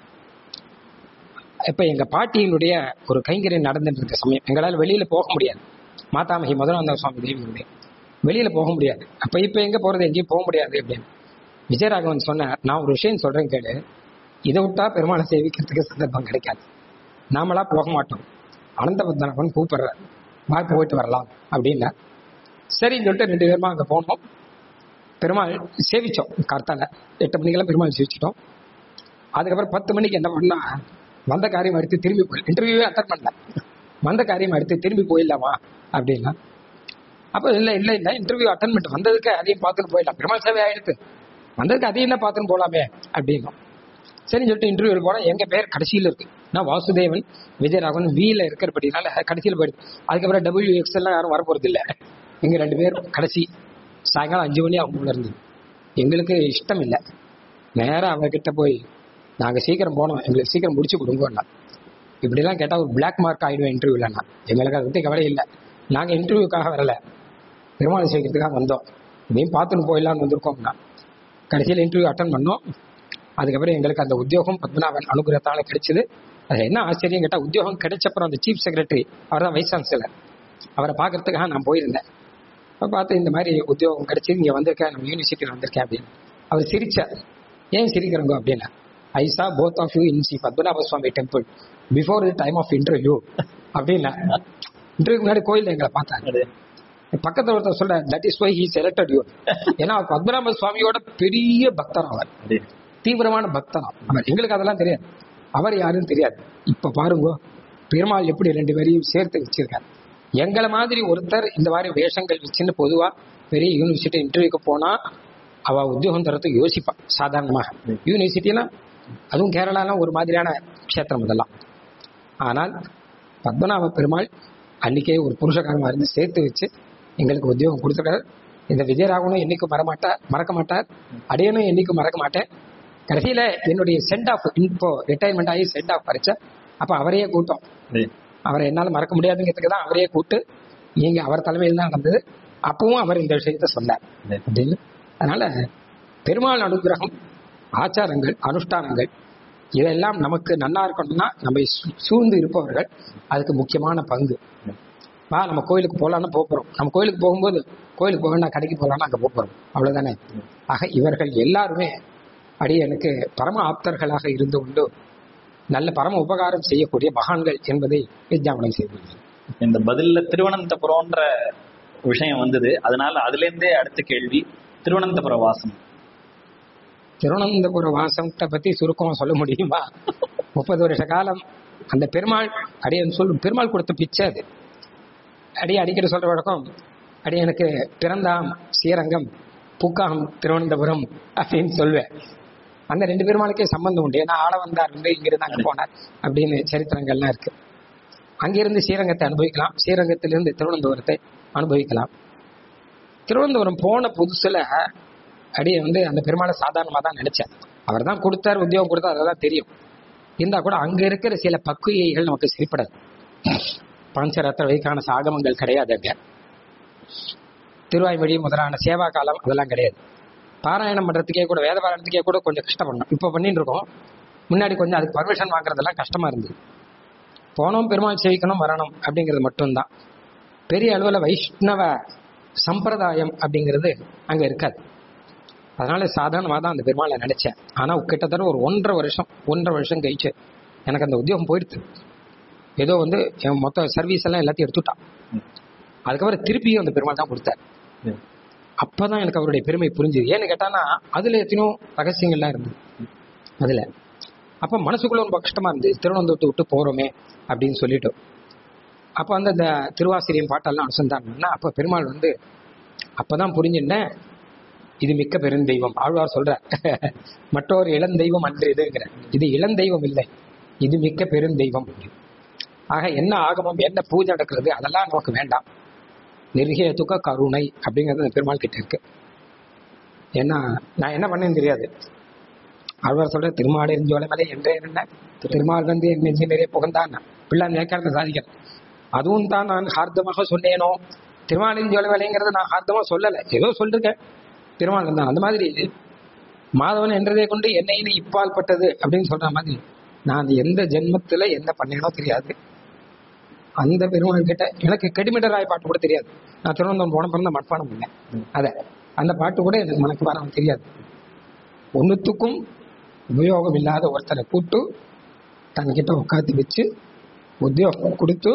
இப்ப எங்க பாட்டியினுடைய ஒரு கைங்கரியம் நடந்துட்டு இருக்க சமயம் எங்களால வெளியில போக முடியாது மாதாமகி முதலாந்த சுவாமி தேவியுடைய வெளியில போக முடியாது அப்ப இப்ப எங்க போறது எங்கேயும் போக முடியாது அப்படின்னு விஜயராகவன் சொன்ன நான் ஒரு விஷயம் சொல்றேன் கேளு இதை விட்டா பெருமாளை சேவிக்கிறதுக்கு சந்தர்ப்பம் கிடைக்காது நாமளா போக மாட்டோம் அனந்த பத்மநாபன் கூப்பிடுறார் வா போயிட்டு வரலாம் அப்படின்னா சரின்னு சொல்லிட்டு ரெண்டு பேருமா அங்க போனோம் பெருமாள் சேவிச்சோம் கார்த்தால எட்டு மணிக்கெல்லாம் பெருமாள் சேவிச்சிட்டோம் அதுக்கப்புறம் பத்து மணிக்கு என்ன பண்ணா வந்த காரியம் எடுத்து திரும்பி போய் இன்டர்வியூவே அட்டன் பண்ணல வந்த காரியம் எடுத்து திரும்பி போயிடலாமா அப்படின்னா அப்போ இல்லை இல்லை இல்லை இன்டர்வியூ அட்டன் பண்ணிட்டு வந்ததுக்கு அதையும் பார்த்துட்டு போயிடலாம் பெருமாள் சேவை ஆயிடுத்து வந்ததுக்கு அதையும் தான் பார்த்துன்னு போகலாமே அப்படின்னோம் சரின்னு சொல்லிட்டு இன்டர்வியூ போனா எங்க பேர் கடைசியில் இருக்கு நான் வாசுதேவன் விஜயராகவன் வீல இருக்கிறபடினால கடைசியில் போயிடுது அதுக்கப்புறம் டபிள்யூ எக்ஸ் எல்லாம் யாரும் வரப்போறது இல்லை எங்க ரெண்டு பேர் கடைசி சாயங்காலம் அஞ்சு மணி அவங்க இருந்தது எங்களுக்கு இஷ்டம் இல்லை நேரா அவர்கிட்ட போய் நாங்க சீக்கிரம் போனோம் எங்களுக்கு சீக்கிரம் முடிச்சு கொடுங்கண்ணா இப்படிலாம் கேட்டா ஒரு பிளாக் மார்க் ஆயிடுவேன் இன்டர்வியூலண்ணா எங்களுக்கு அதை பத்தி கவலை இல்லை நாங்க இன்டர்வியூக்காக வரல பெருமாள் சேர்க்கறதுக்காக வந்தோம் இதையும் பார்த்துன்னு போயிடலாம்னு வந்திருக்கோம்னா கடைசியில் இன்டர்வியூ அட்டன் பண்ணோம் அதுக்கப்புறம் எங்களுக்கு அந்த உத்தியோகம் பத்மநாபன் அனுகிரகத்தால கிடைச்சது அது என்ன ஆச்சரியம் கேட்டா உத்தியோகம் கிடைச்சப்பறம் அந்த சீஃப் செக்ரட்டரி அவர் தான் வைஸ் சான்சலர் அவரை பார்க்கறதுக்காக நான் போயிருந்தேன் அப்ப பார்த்து இந்த மாதிரி உத்தியோகம் கிடைச்சி இங்க வந்திருக்கேன் நம்ம யூனிவர்சிட்டியில் வந்திருக்கேன் அப்படின்னு அவர் சிரிச்சார் ஏன் சிரிக்கிறோங்க அப்படின்னா I saw both of you in சி Padmanabha Swami temple before the time of interview அப்படின்னா இன்டர்வியூ முன்னாடி கோயில் எங்களை பார்த்தாங்க பக்கத்துல ஒருத்தர் சொல்ற that is why he selected you ஏன்னா அவர் பத்மநாப சுவாமியோட பெரிய பக்தர் அவர் தீவிரமான பக்தனா அவர் எங்களுக்கு அதெல்லாம் தெரியாது அவர் யாருன்னு தெரியாது இப்ப பாருங்க பெருமாள் எப்படி ரெண்டு பேரையும் சேர்த்து வச்சிருக்காரு எங்களை மாதிரி ஒருத்தர் இந்த மாதிரி வேஷங்கள் வச்சுன்னு பொதுவா பெரிய யூனிவர்சிட்டி இன்டர்வியூக்கு போனா அவ உத்தியோகம் தரத்துக்கு யோசிப்பா சாதாரணமாக யூனிவர்சிட்டினா அதுவும் கேரளாலாம் ஒரு மாதிரியான க்ஷேத்திரம் இதெல்லாம் ஆனால் பத்மநாப பெருமாள் அன்னைக்கே ஒரு புருஷகாரமா இருந்து சேர்த்து வச்சு எங்களுக்கு உத்தியோகம் கொடுத்துருக்காரு இந்த விஜயராகவனும் என்னைக்கும் மறமாட்டார் மறக்க மாட்டார் அடையனும் என்னைக்கும் மறக்க மாட்டேன் கடைசியில என்னுடைய சென்ட் ஆஃப் இப்போ ரிட்டையர்மெண்ட் ஆகி சென்ட் ஆஃப் பறிச்ச அப்ப அவரையே கூட்டம் அவரை என்னால மறக்க முடியாதுங்கிறதுக்கு தான் அவரையே கூட்டு நீங்க அவர் தலைமையில் தான் நடந்தது அப்பவும் அவர் இந்த விஷயத்த சொன்னார் அப்படின்னு அதனால பெருமாள் அனுகிரகம் ஆச்சாரங்கள் அனுஷ்டானங்கள் இதெல்லாம் நமக்கு நன்னா இருக்கணும்னா நம்ம சூழ்ந்து இருப்பவர்கள் அதுக்கு முக்கியமான பங்கு வா நம்ம கோயிலுக்கு போகலான்னு போறோம் நம்ம கோயிலுக்கு போகும்போது கோயிலுக்கு போகணும் கடைக்கு போகலான்னு அங்கே போறோம் அவ்வளவுதானே ஆக இவர்கள் எல்லாருமே அடியனுக்கு பரம ஆப்தர்களாக இருந்து கொண்டு நல்ல பரம உபகாரம் செய்யக்கூடிய மகான்கள் என்பதை விஜயாபனம் செய்துள்ளது இந்த பதில்ல திருவனந்தபுரம்ன்ற விஷயம் வந்தது அதனால அதுல இருந்தே அடுத்த கேள்வி திருவனந்தபுர வாசம் திருவனந்தபுர வாசத்தை பத்தி சுருக்கமா சொல்ல முடியுமா முப்பது வருஷ காலம் அந்த பெருமாள் அடியன் சொல் பெருமாள் கொடுத்த பிச்சை அது அடிய அடிக்கடி சொல்ற வழக்கம் அடி எனக்கு பிறந்தாம் ஸ்ரீரங்கம் பூக்காகம் திருவனந்தபுரம் அப்படின்னு சொல்வேன் அந்த ரெண்டு பெருமாளுக்கே சம்பந்தம் உண்டு ஏன்னா ஆள வந்தார் வந்து இங்கிருந்து அங்க போனார் அப்படின்னு சரித்திரங்கள்லாம் இருக்கு அங்கிருந்து ஸ்ரீரங்கத்தை அனுபவிக்கலாம் ஸ்ரீரங்கத்திலிருந்து திருவனந்தபுரத்தை அனுபவிக்கலாம் திருவனந்தபுரம் போன புதுசுல அடியை வந்து அந்த பெருமாளை சாதாரணமா தான் நினைச்சேன் அவர் தான் கொடுத்தார் உத்தியோகம் கொடுத்தார் அதெல்லாம் தெரியும் இருந்தா கூட அங்க இருக்கிற சில பக்குவியைகள் நமக்கு சரிப்படாது பஞ்சரத்ன வைக்கான சாகமங்கள் கிடையாது அங்க திருவாய்மொழி முதலான சேவா காலம் அதெல்லாம் கிடையாது பாராயணம் பண்றதுக்கே கூட வேத பாராயணத்துக்கே கூட கொஞ்சம் கஷ்டப்படணும் இப்போ பண்ணிட்டு இருக்கோம் முன்னாடி கொஞ்சம் அதுக்கு பர்மிஷன் வாங்குறதெல்லாம் கஷ்டமா இருந்தது போனோம் பெருமாள் சேவிக்கணும் வரணும் அப்படிங்கிறது மட்டும்தான் பெரிய அளவில் வைஷ்ணவ சம்பிரதாயம் அப்படிங்கிறது அங்க இருக்காது அதனால சாதாரணமாக தான் அந்த பெருமாளை நினைச்சேன் ஆனா கிட்டத்தட்ட ஒரு ஒன்றரை வருஷம் ஒன்றரை வருஷம் கழிச்சு எனக்கு அந்த உத்தியோகம் போயிடுது ஏதோ வந்து என் மொத்த சர்வீஸ் எல்லாம் எல்லாத்தையும் எடுத்துட்டான் அதுக்கப்புறம் திருப்பியும் அந்த பெருமாள் தான் கொடுத்தார் அப்பதான் எனக்கு அவருடைய பெருமை புரிஞ்சுது ஏன்னு கேட்டானா அதுல எத்தனையோ ரகசியங்கள்லாம் இருந்தது அதுல அப்ப மனசுக்குள்ள ரொம்ப கஷ்டமா இருந்தது திருவனந்தபுரத்தை விட்டு போறோமே அப்படின்னு சொல்லிட்டு அப்ப வந்து அந்த திருவாசிரியம் பாட்டெல்லாம் அனுசந்தானம் பண்ணா அப்ப பெருமாள் வந்து அப்பதான் புரிஞ்சுட்டேன் இது மிக்க பெருந்தெய்வம் ஆழ்வார் சொல்ற மற்றொரு இளந்தெய்வம் அன்று இதுங்கிற இது இளந்தெய்வம் இல்லை இது மிக்க பெருந்தெய்வம் ஆக என்ன ஆகமம் என்ன பூஜை நடக்கிறது அதெல்லாம் நமக்கு வேண்டாம் நிர்கேதுக்க கருணை அப்படிங்கிறது அந்த பெருமாள் கிட்ட இருக்கு ஏன்னா நான் என்ன பண்ணேன்னு தெரியாது ஆழ்வார் சொல்ற திருமால் எரிஞ்சோலை மலை என்றே என்ன திருமால் வந்து என் நெஞ்சு நிறைய புகழ்ந்தான் பிள்ளை அந்த வியாக்கியானத்தை சாதிக்கிறேன் அதுவும் தான் நான் ஹார்தமாக சொன்னேனோ திருமால் எரிஞ்சோலை மலைங்கிறத நான் ஹார்தமா சொல்லலை ஏதோ சொல்லிருக்கேன் திருமால் தான் அந்த மாதிரி மாதவன் என்றதை கொண்டு என்னை நீ இப்பால் பட்டது அப்படின்னு சொல்ற மாதிரி நான் எந்த ஜென்மத்துல என்ன பண்ணேனோ தெரியாது அந்த பெருமாள் கிட்ட எனக்கு கெடிமிடராய் பாட்டு கூட தெரியாது நான் திருவனந்தபுரம் போன பிறந்த மட்பானம் இல்லை அத அந்த பாட்டு கூட எனக்கு மனக்கு வர தெரியாது ஒன்னுத்துக்கும் உபயோகம் இல்லாத ஒருத்தரை கூட்டு தன்கிட்ட உட்காந்து வச்சு உத்தியோகம் கொடுத்து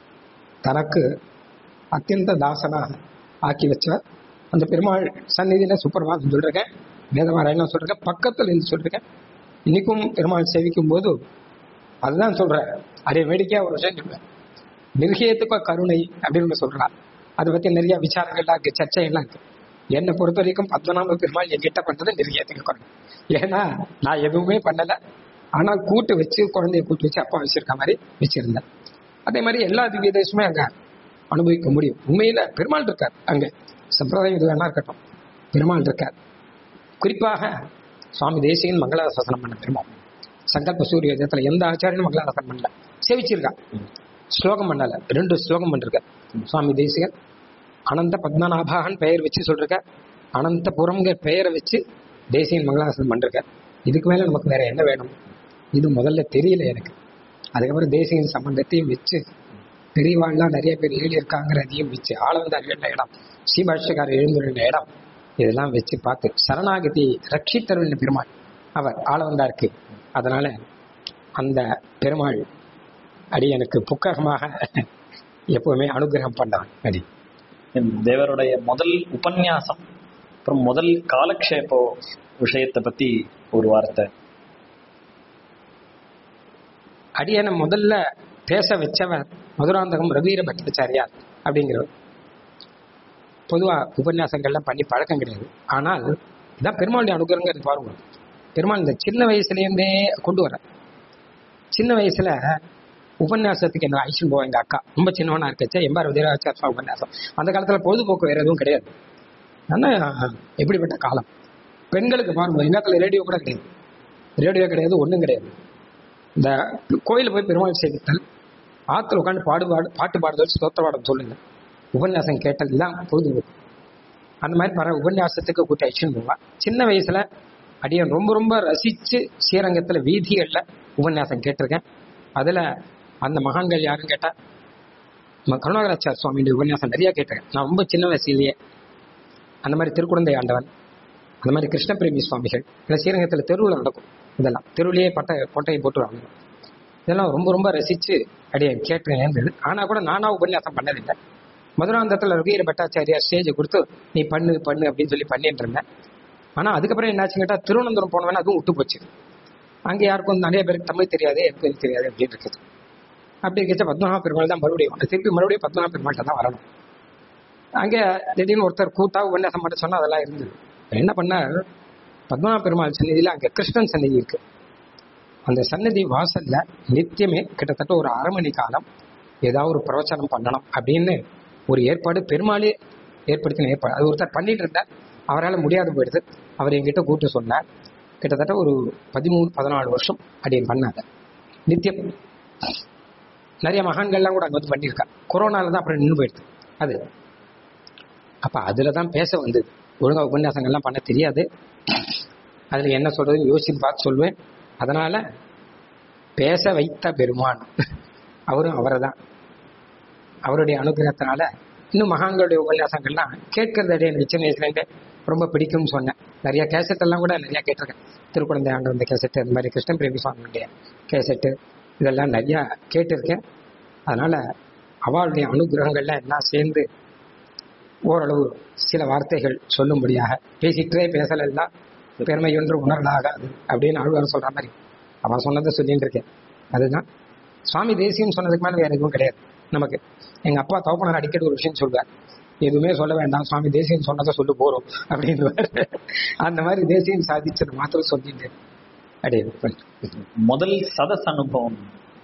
தனக்கு அத்தியந்த தாசனா ஆக்கி வச்ச அந்த பெருமாள் சந்நிதியில சுப்பிரபாதம் சொல்றேன் வேதமாராயணம் சொல்றேன் பக்கத்துல இருந்து சொல்றேன் இன்னைக்கும் பெருமாள் சேவிக்கும் போது அதுதான் சொல்றேன் அதே வேடிக்கையா ஒரு விஷயம் சொல்றேன் நிர்கேத்துக்க கருணை அப்படின்னு சொல்றான் அதை பத்தி நிறைய விசாரங்கள்லாம் இருக்கு சர்ச்சை எல்லாம் இருக்கு என்னை பொறுத்த வரைக்கும் பத்மநாப பெருமாள் என்கிட்ட பண்றது நிர்கேத்துக்க கருணை ஏன்னா நான் எதுவுமே பண்ணல ஆனால் கூட்டு வச்சு குழந்தைய கூட்டு வச்சு அப்பா வச்சிருக்க மாதிரி வச்சிருந்தேன் அதே மாதிரி எல்லா திவ்ய தேசமே அங்க அனுபவிக்க முடியும் உண்மையில பெருமாள் இருக்கார் அங்க சம்பிரதாயம் இது வேணா இருக்கட்டும் பெருமாள் இருக்கார் குறிப்பாக சுவாமி தேசிகன் மங்களாசாசனம் பண்ண பெருமாள் சங்கல்ப சூரிய விதத்துல எந்த ஆச்சாரியனும் மங்களாசாசனம் பண்ணல சேவிச்சிருக்கா ஸ்லோகம் பண்ணல ரெண்டு ஸ்லோகம் பண்ணிருக்க சுவாமி தேசிகன் அனந்த பத்மநாபாகன் பெயர் வச்சு சொல்லிருக்க அனந்தபுரம்ங்கிற பெயரை வச்சு தேசியன் மங்களாசனம் பண்ணிருக்க இதுக்கு மேல நமக்கு வேற என்ன வேணும் இது முதல்ல தெரியல எனக்கு அதுக்கப்புறம் தேசியன் சம்பந்தத்தையும் வச்சு பெரியவாள்லாம் நிறைய பேர் எழுதியிருக்காங்கிறதையும் வச்சு ஆளவந்தார் எழுந்த இடம் சீபாஷ்யக்காரர் எழுந்துள்ள இடம் இதெல்லாம் வச்சு பார்த்து சரணாகதி ரட்சித்தருள் பெருமாள் அவர் ஆளவந்தாருக்கு அதனால அந்த பெருமாள் அடி எனக்கு புக்ககமாக எப்பவுமே அனுகிரகம் பண்ணான் அடி தேவருடைய முதல் உபன்யாசம் அப்புறம் முதல் காலக்ஷேபோ விஷயத்தை பத்தி ஒரு வார்த்தை அடியனை முதல்ல பேச வச்சவர் மதுராந்தகம் ரவீர பட்டாச்சாரியார் அப்படிங்கிறவர் பொதுவா உபன்யாசங்கள்லாம் பண்ணி பழக்கம் கிடையாது ஆனால் இதான் பெருமாளுடைய அனுகிரகங்கிறது பாருங்க பெருமாள் இந்த சின்ன வயசுலேருந்தே கொண்டு வர சின்ன வயசுல உபன்யாசத்துக்கு என்ன ஐஷன் போவோம் எங்க அக்கா ரொம்ப சின்னவனா இருக்கச்சே எம்பார் விஜயராஜார் சுவாமி உபன்யாசம் அந்த காலத்துல பொழுதுபோக்கு வேற எதுவும் கிடையாது ஆனா எப்படிப்பட்ட காலம் பெண்களுக்கு பாருங்க எங்க காலத்துல ரேடியோ கூட கிடையாது ரேடியோ கிடையாது ஒண்ணும் கிடையாது இந்த கோயில போய் பெருமாள் சேவித்தல் ஆத்துல உட்காந்து பாடுபாடு பாட்டு பாடுதல் ஸ்தோத்திர பாடம் சொல்லுங்க உபன்யாசம் கேட்டல் எல்லாம் பொழுதுபோக்கு அந்த மாதிரி பர உபன்யாசத்துக்கு கூட்டி ஐஷன் போவா சின்ன வயசுல அடியன் ரொம்ப ரொம்ப ரசிச்சு ஸ்ரீரங்கத்துல வீதிகள்ல உபன்யாசம் கேட்டிருக்கேன் அதுல அந்த மகான்கள் யாருன்னு கேட்டா ம- கருணாகராச்சார் சுவாமியுடைய உபன்யாசம் நிறைய கேட்டிருக்கேன் நான் ரொம்ப சின்ன வயசுலயே அந்த மாதிரி திருக்குழந்தை ஆண்டவன் அந்த மாதிரி கிருஷ்ணபிரேமி சுவாமிகள் இல்லை ஸ்ரீரங்கத்துல தெருவில் நடக்கும் இதெல்லாம் தெருவிலேயே பட்டை கொட்டையை போட்டு வாங்கணும் இதெல்லாம் ரொம்ப ரொம்ப ரசிச்சு அப்படியே கேட்டு இருந்தது ஆனா கூட நானா உபன்யாசம் பண்ணதில்லை மதுராந்தத்துல ரவீர பட்டாச்சாரியார் ஸ்டேஜை கொடுத்து நீ பண்ணு பண்ணு அப்படின்னு சொல்லி பண்ணிட்டு இருந்தேன் ஆனா அதுக்கப்புறம் என்னாச்சுன்னு கேட்டா திருவனந்தபுரம் போனவன அதுவும் விட்டு போச்சு அங்க யாருக்கும் நிறைய பேருக்கு தமிழ் தெரியாது எனக்கு இது தெரியாது அப்படின்னு இருக்குது அப்படி இருக்கச்ச பத்மநாப பெருமாள் தான் மறுபடியும் திருப்பி மறுபடியும் பத்மநாப பெருமாள்கிட்ட தான் வரணும் அங்கே திடீர்னு ஒருத்தர் கூட்டா உபன்யாசம் பண்ண சொன்னா அதெல்லாம் இருந்தது என்ன பண்ணார் பத்மநாப பெருமாள் சந்நிதியில அங்க கிருஷ்ணன் சந்நிதி இருக்கு அந்த சன்னதி வாசல்ல நித்தியமே கிட்டத்தட்ட ஒரு அரை மணி காலம் ஏதாவது ஒரு பிரவச்சனம் பண்ணணும் அப்படின்னு ஒரு ஏற்பாடு பெருமாளே ஏற்படுத்தின ஏற்பாடு அது ஒருத்தர் பண்ணிட்டு இருந்தார் அவரால் முடியாது போயிடுது அவர் என்கிட்ட கூப்பிட்டு சொன்னார் கிட்டத்தட்ட ஒரு பதிமூணு பதினாலு வருஷம் அப்படின்னு பண்ணாங்க நித்தியம் நிறைய மகான்கள்லாம் கூட அங்க வந்து பண்ணியிருக்கா கொரோனால தான் அப்புறம் நின்று போயிடுது அது அப்ப அதுல தான் பேச வந்தது ஒழுங்கா உபன்யாசங்கள்லாம் பண்ண தெரியாது அதுல என்ன சொல்றதுன்னு யோசிச்சு பார்த்து சொல்லுவேன் அதனால பேச வைத்த பெருமான் அவரும் அவரை தான் அவருடைய அனுகிரகத்தினால இன்னும் மகான்களுடைய உபன்யாசங்கள்லாம் கேட்கறது அடைய எனக்கு சின்ன வயசுல இருந்தே ரொம்ப பிடிக்கும்னு சொன்னேன் நிறைய கேசட் எல்லாம் கூட நிறைய கேட்டிருக்கேன் திருக்குழந்தை ஆண்டு வந்த கேசட்டு இந்த மாதிரி கிருஷ்ண பிரேமி சுவாமியுடைய கேசட்டு இதெல்லாம் நிறைய கேட்டிருக்கேன் அதனால அவளுடைய அனுகிரகங்கள்லாம் எல்லாம் சேர்ந்து ஓரளவு சில வார்த்தைகள் சொல்லும்படியாக பேசிட்டே பேசலாம் பெருமை ஒன்று உணரலாகாது அப்படின்னு ஆழ்வார் சொல்ற மாதிரி அவன் சொன்னதை சொல்லிட்டு இருக்கேன் அதுதான் சுவாமி தேசியம் சொன்னதுக்கு மேல வேற எதுவும் கிடையாது நமக்கு எங்க அப்பா தவப்பனார் அடிக்கடி ஒரு விஷயம் சொல்வார் எதுவுமே சொல்ல வேண்டாம் சுவாமி தேசியம் சொன்னதை சொல்லு போறோம் அப்படின்னு அந்த மாதிரி தேசியம் சாதிச்சது மாத்திரம் சொல்லிட்டு அப்படியே முதல் சதஸ் அனுபவம்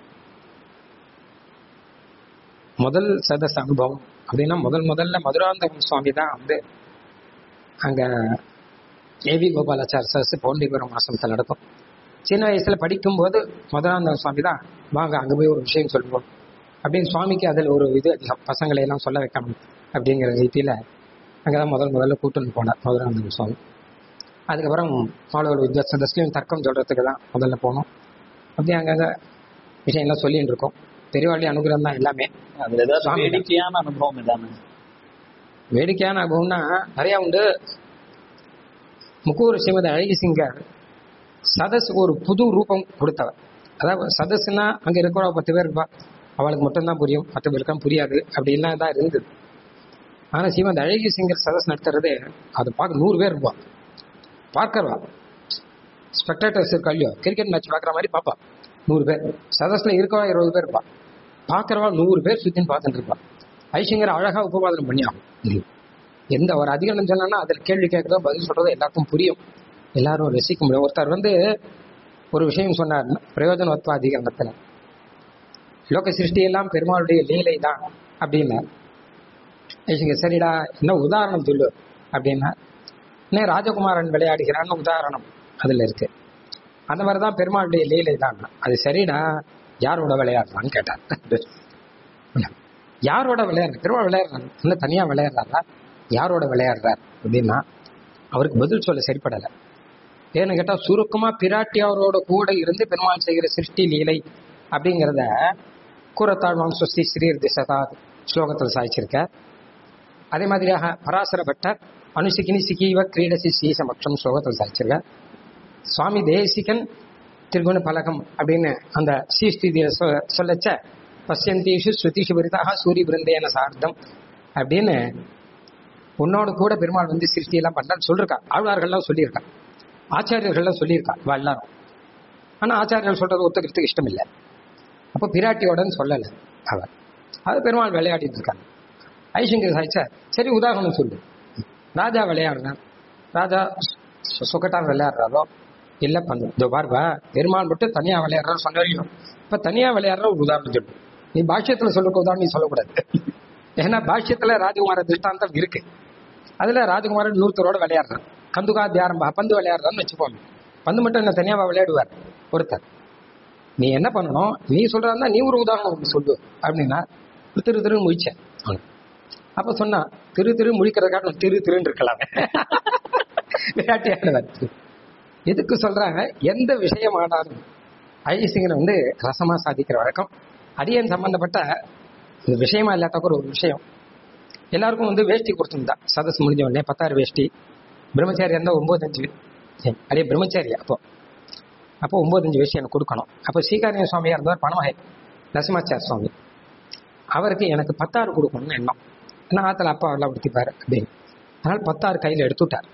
முதல் சதஸ் அனுபவம் அப்படின்னா முதல் முதல்ல மதுராந்தகம் சுவாமி தான் வந்து அங்க ஏவி கோபாலாச்சார சரசு பௌண்டிபுரம் ஆசிரமத்தில் நடக்கும் சின்ன வயசுல படிக்கும்போது மதுராந்தகம் சுவாமி தான் வாங்க அங்க போய் ஒரு விஷயம் சொல்லுவோம் அப்படின்னு சுவாமிக்கு அதில் ஒரு இது அதிகம் பசங்களை எல்லாம் சொல்ல வைக்கணும் அப்படிங்கிற ரீதியில அங்கதான் முதல் முதல்ல கூட்டுன்னு போனார் மதுராந்தகம் சுவாமி அதுக்கப்புறம் மாணவர் வித்யா சதஸ்லையும் தர்க்கம் சொல்றதுக்கு தான் முதல்ல போனோம் அப்படியே அங்கங்க விஷயம்லாம் சொல்லிட்டு இருக்கோம் பெரியவாளி அனுகிரகம் தான் எல்லாமே அதுல ஏதாவது சுவாமி தான். வேடிக்கையான அனுபவம் இதானே வேடிக்கையான அனுபவம்னா நிறைய உண்டு முக்கூர் ஸ்ரீமதி அழகி சிங்கர் சதஸுக்கு ஒரு புது ரூபம் கொடுத்தவர் அதாவது சதஸ்னா அங்க இருக்கிற பத்து பேர் இருப்பா அவளுக்கு மட்டும்தான் புரியும் மற்ற பேருக்கும் புரியாது அப்படின்லாம் தான் இருந்தது ஆனா ஸ்ரீமதி அழகி சிங்கர் சதஸ் நடத்துறது அதை பார்க்க நூறு பேர் இருப்பா பார்க்கறவா ஸ்பெக்டேட்டர்ஸ் இருக்கா இல்லையோ கிரிக்கெட் மேட்ச் பார்க்குற மாதிரி பாப்பா நூறு பேர் சதஸ்ல இருக்கவா இருபது பேர் இருப்பா பார்க்கறவா நூறு பேர் சுத்தின்னு பார்த்துட்டு இருப்பா ஐசிங்கர் அழகா உபவாதனம் பண்ணியாகும் எந்த ஒரு அதிகாரம் சொன்னா அதில் கேள்வி கேட்கறதோ பதில் சொல்றதோ எல்லாருக்கும் புரியும் எல்லாரும் ரசிக்க முடியும் ஒருத்தர் வந்து ஒரு விஷயம் சொன்னார் பிரயோஜனவத்வ அதிகாரத்துல லோக சிருஷ்டி எல்லாம் பெருமாளுடைய லீலை தான் அப்படின்னார் ஐசிங்க சரிடா என்ன உதாரணம் சொல்லு அப்படின்னா இன்னும் ராஜகுமாரன் விளையாடுகிறான்னு உதாரணம் அதுல இருக்கு அந்த மாதிரிதான் பெருமாளுடைய லீலை தான் அது சரிடா யாரோட விளையாடுறான்னு கேட்டார் யாரோட விளையாடுற பெருமாள் விளையாடுறாங்க இன்னும் தனியா விளையாடுறாரா யாரோட விளையாடுறார் அப்படின்னா அவருக்கு பதில் சொல்ல சரிப்படல ஏன்னு கேட்டா சுருக்கமா பிராட்டியாரோட கூட இருந்து பெருமாள் செய்கிற சிருஷ்டி லீலை அப்படிங்கிறத கூறத்தாழ்வான் சுஸ்தி ஸ்ரீர் திசதா ஸ்லோகத்தில் சாய்ச்சிருக்க அதே மாதிரியாக பராசர பட்டர் அனுசிக்கினி சிக்கீவ கிரீடசி சீசமக்ஷம் ஸ்லோகத்தில் சாய்ச்சிருக்க சுவாமி தேசிகன் திருகுண பலகம் அப்படின்னு அந்த சீஸ்திதியை சொ- சொல்லச்ச பசியந்தீஷு ஸ்ருதிஷு விருதாக சூரிய பிருந்தேன சார்த்தம் அப்படின்னு உன்னோடு கூட பெருமாள் வந்து சிருஷ்டி எல்லாம் பண்றான்னு சொல்லிருக்கா ஆழ்வார்கள்லாம் சொல்லியிருக்கா ஆச்சாரியர்கள்லாம் சொல்லியிருக்கா இவ எல்லாரும் ஆனா ஆச்சாரியர்கள் சொல்றது ஒத்துக்கிறதுக்கு இஷ்டம் இல்லை அப்போ பிராட்டியோடன்னு சொல்லலை அவர் அது பெருமாள் விளையாடிட்டு இருக்காங்க ஐசங்கர் சாய்ச்சா சரி உதாரணம் சொல்லு ராஜா விளையாடுறான் ராஜா சு- சுக்கட்டான் விளையாடுறாரோ இல்ல பண்ணு இதோ பார்ப்பா பெருமாள் மட்டும் தனியா விளையாடுறாரு சொன்னோம் இப்ப தனியா விளையாடுற ஒரு உதாரணம் சொல்லு நீ பாஷ்யத்துல சொல்ற உதாரணம் நீ சொல்லக்கூடாது ஏன்னா பாஷ்யத்துல ராஜகுமார திருஷ்டாந்தம் இருக்கு அதுல ராஜகுமாரன் நூறுத்தரோட விளையாடுறான் கந்துகா தியாரம்பா பந்து விளையாடுறான்னு வச்சுப்போம் பந்து மட்டும் என்ன தனியாவா விளையாடுவார் ஒருத்தர் நீ என்ன பண்ணணும் நீ சொல்றதா நீ ஒரு உதாரணம் ஒண்ணு சொல்லு அப்படின்னா திரு திரு முழிச்சேன் அவன். அப்ப சொன்னா திரு திரு முழிக்கிறதுக்காக திரு திருன்னு இருக்கலாமே விளையாட்டியானவர் எதுக்கு சொல்றாங்க எந்த விஷயமானாலும் ஐசிங்கன் வந்து ரசமா சாதிக்கிற வழக்கம் அடியன் சம்பந்தப்பட்ட இந்த விஷயமா இல்லாத கூட ஒரு விஷயம் எல்லாருக்கும் வந்து வேஷ்டி கொடுத்துருந்தா சதஸ் முடிஞ்ச உடனே பத்தாறு வேஷ்டி பிரம்மச்சாரியா இருந்தா ஒன்பது அஞ்சு அடியே பிரம்மச்சாரி அப்போ அப்போ ஒன்பதஞ்சு வேஷ்டி எனக்கு கொடுக்கணும் அப்போ ஸ்ரீகாரிய சுவாமியா இருந்தவர் பணமகை நரசிம்மாச்சார் சுவாமி அவருக்கு எனக்கு பத்தாறு கொடுக்கணும்னு எண்ணம் ஏன்னா ஆத்துல அப்பா எல்லாம் உடுத்திப்பாரு அப்படின்னு அதனால பத்தாறு கையில எடுத்துட்டார்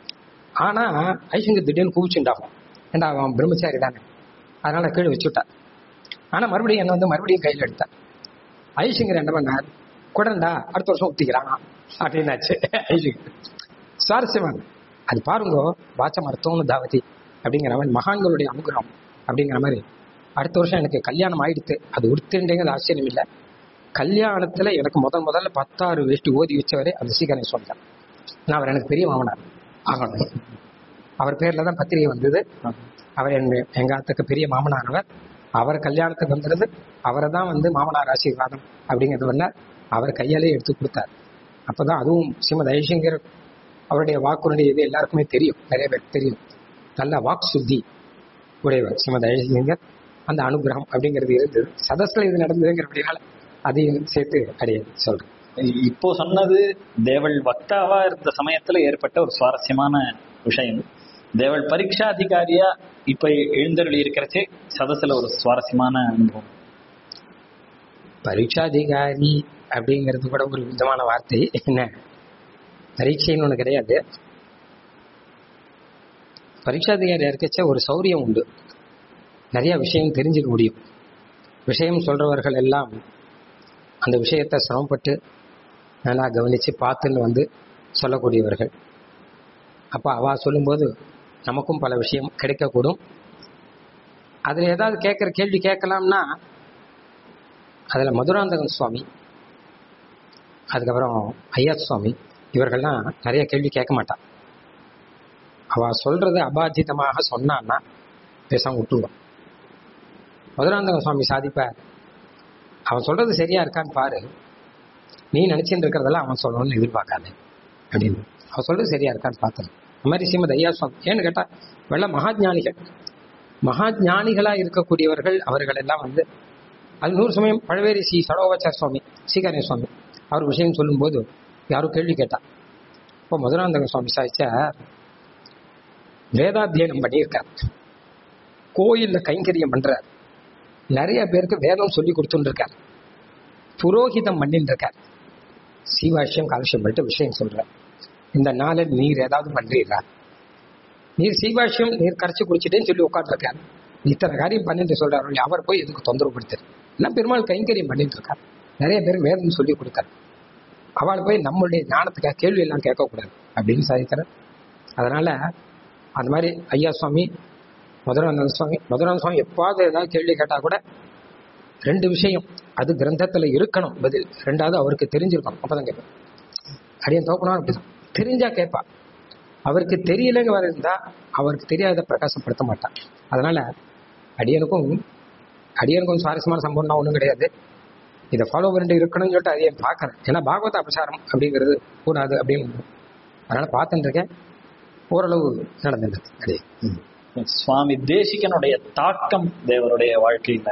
ஆனா ஐசங்கர் திடீர்னு குவிச்சுண்டாகும் ஏண்டா அவன் பிரம்மச்சாரி தானே அதனால கீழே வச்சுட்டார் ஆனா மறுபடியும் என்ன வந்து மறுபடியும் கையில எடுத்தார் ஐசங்கர் என்ன பண்ணார் குடண்டா அடுத்த வருஷம் ஊத்திக்கிறான் அப்படின்னாச்சு ஐசங்கர் சுவாரஸ்யமான அது பாருங்க வாச்ச மருத்துவம்னு தாவதி அப்படிங்கிற மாதிரி மகான்களுடைய அனுகிரகம் அப்படிங்கிற மாதிரி அடுத்த வருஷம் எனக்கு கல்யாணம் ஆயிடுத்து அது உடுத்துன்றேங்கிறது ஆச்சரியம் இல்லை கல்யாணத்துல எனக்கு முதல் முதல்ல பத்தாறு வேஷ்டி ஓதி வச்சவரே அந்த சீக்கிரம் சொல்றேன் நான் அவர் எனக்கு பெரிய மாமனார் ஆகணும் அவர் பேர்ல தான் பத்திரிகை வந்தது அவர் எங்க எங்க ஆத்துக்கு பெரிய மாமனானவர் அவர் கல்யாணத்துக்கு வந்தது அவரை தான் வந்து மாமனார் ஆசீர்வாதம் அப்படிங்கிறது பண்ணார் அவர் கையாலே எடுத்து கொடுத்தார் அப்பதான் அதுவும் ஸ்ரீமத் ஐசங்கர் அவருடைய வாக்குனுடைய இது எல்லாருக்குமே தெரியும் நிறைய பேர் தெரியும் நல்ல வாக் சுத்தி உடையவர் ஸ்ரீமத் ஐசங்கர் அந்த அனுகிரகம் அப்படிங்கிறது இருந்தது சதஸ்ல இது நடந்ததுங்கிறபடினால அதையும் சேர்த்து அடைய சொல்றேன் இப்போ சொன்னது தேவள் வக்தாவா இருந்த சமயத்துல ஏற்பட்ட ஒரு சுவாரஸ்யமான விஷயம் தேவள் பரீட்சா அதிகாரியா இப்ப எழுந்தருளி இருக்கிறச்சே சதசுல ஒரு சுவாரஸ்யமான அனுபவம் பரீட்சாதிகாரி அப்படிங்கிறது கூட ஒரு விதமான வார்த்தை என்ன பரீட்சைன்னு ஒண்ணு கிடையாது பரீட்சாதிகாரி இருக்கச்ச ஒரு சௌரியம் உண்டு நிறைய விஷயம் தெரிஞ்சுக்க முடியும் விஷயம் சொல்றவர்கள் எல்லாம் அந்த விஷயத்தை சிரமப்பட்டு நல்லா கவனிச்சு பார்த்துன்னு வந்து சொல்லக்கூடியவர்கள் அப்ப அவ சொல்லும்போது நமக்கும் பல விஷயம் கிடைக்கக்கூடும் அதுல ஏதாவது கேட்கிற கேள்வி கேட்கலாம்னா அதுல மதுராந்தகன் சுவாமி அதுக்கப்புறம் ஐயா சுவாமி இவர்கள்லாம் நிறைய கேள்வி கேட்க மாட்டான் அவ சொல்றது அபாஜிதமாக சொன்னான்னா பேசாம விட்டுருவான் மதுராந்தக சுவாமி சாதிப்ப அவன் சொல்றது சரியா இருக்கான்னு பாரு நீ நினைச்சுட்டு இருக்கிறதெல்லாம் அவன் சொல்லணும்னு எதிர்பார்க்காத அப்படின்னு அவன் சொல்றது சரியா இருக்கான்னு பார்த்தேன் இந்த மாதிரி ஸ்ரீமத் ஐயா சுவாமி ஏன்னு கேட்டா வெள்ள மகாஜானிகள் மகாஜானிகளா இருக்கக்கூடியவர்கள் அவர்கள் எல்லாம் வந்து அது நூறு சமயம் பழவேரி ஸ்ரீ சடோபாச்சார சுவாமி ஸ்ரீகாரிய சுவாமி அவர் விஷயம் சொல்லும்போது யாரும் கேள்வி கேட்டா இப்போ மதுராந்தக சுவாமி சாய்ச்சா வேதாத்தியனம் பண்ணியிருக்கார் கோயில்ல கைங்கரியம் பண்றார் நிறைய பேருக்கு வேதம் சொல்லி கொடுத்துட்டு இருக்கார் புரோகிதம் பண்ணிட்டு இருக்கார் சீவாஷ்யம் காலட்சியம் பண்ணிட்டு விஷயம் சொல்றார் இந்த நாளில் நீர் ஏதாவது பண்றீரா நீர் சீவாஷ்யம் நீர் கரைச்சு குடிச்சிட்டேன்னு சொல்லி உட்காந்துருக்கார் இத்தனை காரியம் பண்ணிட்டு சொல்றாரு அவர் போய் எதுக்கு தொந்தரவு கொடுத்தாரு எல்லாம் பெருமாள் கைங்கரியம் பண்ணிட்டு இருக்கார் நிறைய பேர் வேதம் சொல்லி கொடுத்தார் அவள் போய் நம்மளுடைய ஞானத்துக்காக கேள்வி எல்லாம் கேட்கக்கூடாது அப்படின்னு சாதிக்கிறார் அதனால அந்த மாதிரி ஐயா சுவாமி மதுரானந்த சுவாமி மதுரானந்த சுவாமி எப்பாவது ஏதாவது கேள்வி கேட்டா கூட ரெண்டு விஷயம் அது கிரந்தத்துல இருக்கணும் பதில் ரெண்டாவது அவருக்கு தெரிஞ்சிருக்கணும் அப்பதான் கேட்பேன் அடியன் தோக்கணும் அப்படிதான் தெரிஞ்சா கேட்பா அவருக்கு தெரியலங்க வர இருந்தா அவருக்கு தெரியாத பிரகாசப்படுத்த மாட்டான் அதனால அடியனுக்கும் அடியனுக்கும் சுவாரஸ்யமான சம்பவம்னா ஒன்றும் கிடையாது இதை ஃபாலோ பண்ணிட்டு இருக்கணும்னு சொல்லிட்டு அதையே பார்க்கறேன் ஏன்னா பாகவத அபசாரம் அப்படிங்கிறது கூடாது அப்படின்னு அதனால பார்த்துட்டு இருக்கேன் ஓரளவு நடந்துட்டு அடியே ம். சுவாமி தேசிகனுடைய தாக்கம் தேவருடைய வாழ்க்கையில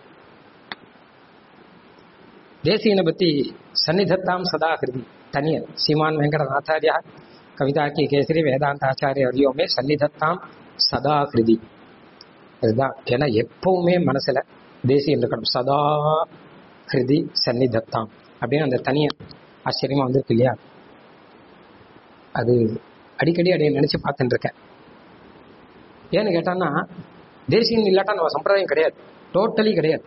தேசிகனை பத்தி சந்நிதத்தாம் சதா ஹிருதி தனியன் சீமான் வெங்கடநாத்தாரியா கவிதாக்கி கேசரி வேதாந்த ஆச்சாரிய அறியோமே சந்நிதத்தாம் சதா ஹிருதி அதுதான் ஏன்னா எப்பவுமே மனசுல தேசியம் இருக்கணும் சதா ஹிருதி சந்நிதத்தாம் அப்படின்னு அந்த தனியன் ஆச்சரியமா வந்திருக்கு இல்லையா அது அடிக்கடி அடைய நினைச்சு பார்த்துட்டு இருக்கேன் ஏன்னு கேட்டான்னா தேசியம் இல்லாட்டா நம்ம சம்பிரதாயம் கிடையாது டோட்டலி கிடையாது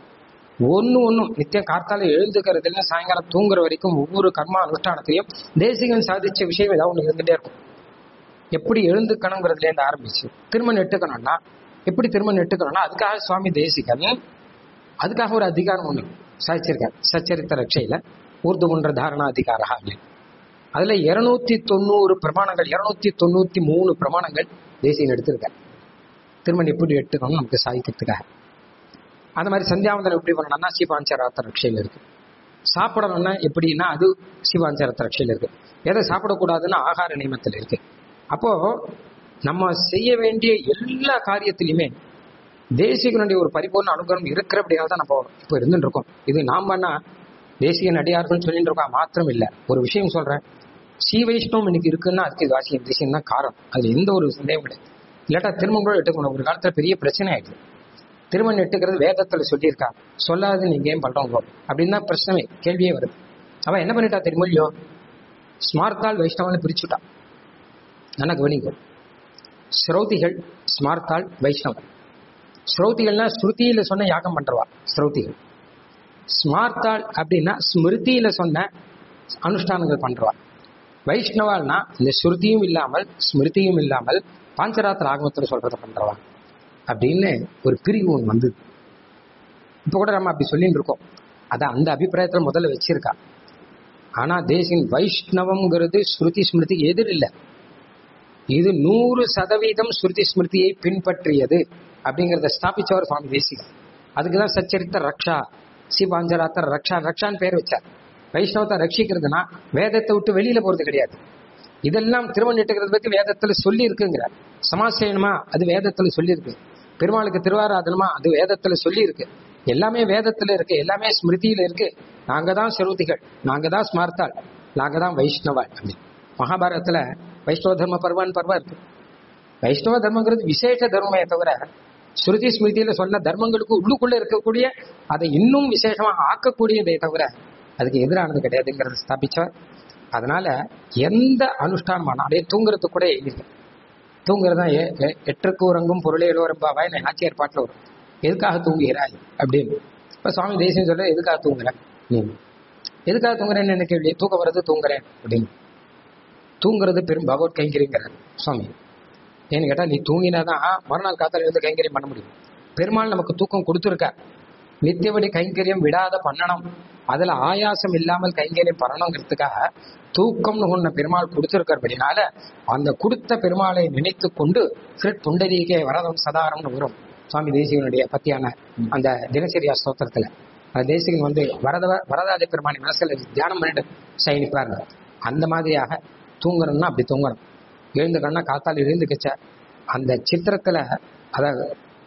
ஒன்னு ஒன்றும் நித்தியம் காத்தால எழுந்துக்கிறதுல சாயங்காலம் தூங்குற வரைக்கும் ஒவ்வொரு கர்மா அனுஷ்டானத்திலையும் தேசிகன் சாதிச்ச விஷயம் ஏதாவது ஒன்று இருந்துட்டே இருக்கும் எப்படி எழுந்துக்கணுங்கிறதுல இருந்து ஆரம்பிச்சு திருமணம் எட்டுக்கணும்னா எப்படி திருமணம் எட்டுக்கணும்னா அதுக்காக சுவாமி தேசிகன் அதுக்காக ஒரு அதிகாரம் ஒண்ணு சாதிச்சிருக்கார் சச்சரித்த ரட்சையில ஊர்து போன்ற தாரணா அதிகாரா அப்படின்னு அதுல இருநூத்தி தொண்ணூறு பிரமாணங்கள் இருநூத்தி தொண்ணூத்தி மூணு பிரமாணங்கள் தேசியன் எடுத்திருக்கார் திருமணம் எப்படி எட்டுக்கணும் நமக்கு சாதிக்கிறதுக்காக அந்த மாதிரி சந்தியாவந்தனம் எப்படி பண்ணணும்னா சிவாஞ்சாராத்த ரட்சையில் இருக்கு சாப்பிடணும்னா எப்படின்னா அது சிவாஞ்சாரத்த ரட்சையில் இருக்கு எதை சாப்பிடக்கூடாதுன்னா ஆகார நியமத்தில் இருக்கு அப்போ நம்ம செய்ய வேண்டிய எல்லா காரியத்திலையுமே தேசிகனுடைய ஒரு பரிபூர்ண அனுகிரகம் இருக்கிற அப்படினால தான் நம்ம இப்போ இருந்துட்டு இருக்கோம் இது நாமன்னா தேசிய நடிகார்கள் சொல்லிட்டு இருக்கோம் மாத்திரம் இல்லை ஒரு விஷயம் சொல்றேன் ஸ்ரீ வைஷ்ணவம் இன்னைக்கு இருக்குன்னா அதுக்கு இது வாசியம் தேசியம் தான் காரணம் அதுல எந்த ஒரு சந்தேகம் கிடையாது இல்லாட்டா திருமணம் கூட எடுத்துக்கணும் ஒரு காலத்துல பெரிய பிரச்சனை ஆயிடுது திருமணம் எட்டுக்கிறது வேதத்துல சொல்லியிருக்கா சொல்லாது நீங்க ஏன் பண்றோங்க அப்படின்னு தான் பிரச்சனை கேள்வியே வருது அவன் என்ன பண்ணிட்டா தெரியுமோ இல்லையோ ஸ்மார்த்தால் வைஷ்ணவனை பிரிச்சுட்டான் நல்லா கவனிக்கும் ஸ்ரௌதிகள் ஸ்மார்த்தால் வைஷ்ணவன் ஸ்ரௌதிகள்னா ஸ்ருதியில சொன்ன யாகம் பண்றவா ஸ்ரௌதிகள் ஸ்மார்த்தாள் அப்படின்னா ஸ்மிருதியில சொன்ன அனுஷ்டானங்கள் பண்றவா வைஷ்ணவால்னா இந்த ஸ்ருதியும் இல்லாமல் ஸ்மிருதியும் இல்லாமல் பாஞ்சராத்திர ஆகமத்தில் சொல்றத பண்றவா அப்படின்னு ஒரு பிரிவு ஒன்று வந்தது இப்போ கூட நம்ம அப்படி சொல்லிட்டு இருக்கோம் அதை அந்த அபிப்பிராயத்தில் முதல்ல வச்சிருக்கா ஆனா தேசின் வைஷ்ணவம்ங்கிறது ஸ்ருதி ஸ்மிருதி எதிர் இல்லை இது நூறு சதவீதம் ஸ்ருதி ஸ்மிருதியை பின்பற்றியது அப்படிங்கிறத ஸ்தாபிச்சவர் சுவாமி தேசிகன் அதுக்குதான் சச்சரித்த ரக்ஷா சிவாஞ்சராத்தர் ரக்ஷா ரக்ஷான்னு பேர் வச்சார் வைஷ்ணவத்தை ரட்சிக்கிறதுனா வேதத்தை விட்டு வெளியில போறது கிடையாது இதெல்லாம் திருமணிட்டுக்கிறது பத்தி வேதத்துல சொல்லி இருக்குங்கிற சமாசயனமா அது வேதத்துல சொல்லி இருக்கு பெருமாளுக்கு திருவாராதனமா அது வேதத்துல சொல்லி இருக்கு எல்லாமே வேதத்துல இருக்கு எல்லாமே ஸ்மிருதியில இருக்கு நாங்க தான் சிறுதிகள் நாங்க தான் ஸ்மார்த்தாள் நாங்க தான் வைஷ்ணவாள் அப்படின்னு மகாபாரதத்துல வைஷ்ணவ தர்ம பர்வான் பர்வா இருக்கு வைஷ்ணவ தர்மங்கிறது விசேஷ தர்மமே தவிர ஸ்ருதி ஸ்மிருதியில சொன்ன தர்மங்களுக்கு உள்ளுக்குள்ள இருக்கக்கூடிய அதை இன்னும் விசேஷமா ஆக்கக்கூடியதே தவிர அதுக்கு எதிரானது கிடையாதுங்கிறத ஸ்தாபிச்சவர் அதனால எந்த அனுஷ்டானமான அப்படியே தூங்குறதுக்கு கூட இல்லை தூங்குறது தான் ஏ- ஏ- எட்டுக்கு உறங்கும் பொருளே எழுவரம்பாவாய் நாச்சியார் பாட்டில் வரும் எதுக்காக தூங்குகிறாய் அப்படின்னு இப்ப சுவாமி தேசியம் சொல்ற எதுக்காக தூங்குற நீ எதுக்காக தூங்குறேன்னு என்ன கேள்வி தூக்கம் வர்றது தூங்குறேன் அப்படின்னு தூங்குறது பெரும் பகவத் கைங்கரிங்கிறார் சுவாமி ஏன்னு கேட்டா நீ தூங்கினாதான் மறுநாள் காத்தால இருந்து கைங்கரியம் பண்ண முடியும் பெருமாள் நமக்கு தூக்கம் கொடுத்துருக்க நித்தியபடி கைங்கரியம் விடாத பண்ணணும் அதுல ஆயாசம் இல்லாமல் கைங்கரியம் பண்ணணுங்கிறதுக்காக தூக்கம்னு ஒண்ணு பெருமாள் கொடுத்திருக்கிறபடினால அந்த கொடுத்த பெருமாளை நினைத்து கொண்டு சிறட் புண்டரீகே வரதம் சதாரம்னு வரும் சுவாமி தேசிகனுடைய பத்தியான அந்த தினசரியா ஸ்தோத்திரத்துல அந்த தேசிகன் வந்து வரத வரதாஜ பெருமானி மனசுல தியானம் பண்ணிட்டு சயனிப்பாருங்க அந்த மாதிரியாக தூங்கணும்னா அப்படி தூங்கணும் எழுந்துக்கணும்னா காத்தால் எழுந்துக்கச்ச அந்த சித்திரத்துல அதாவது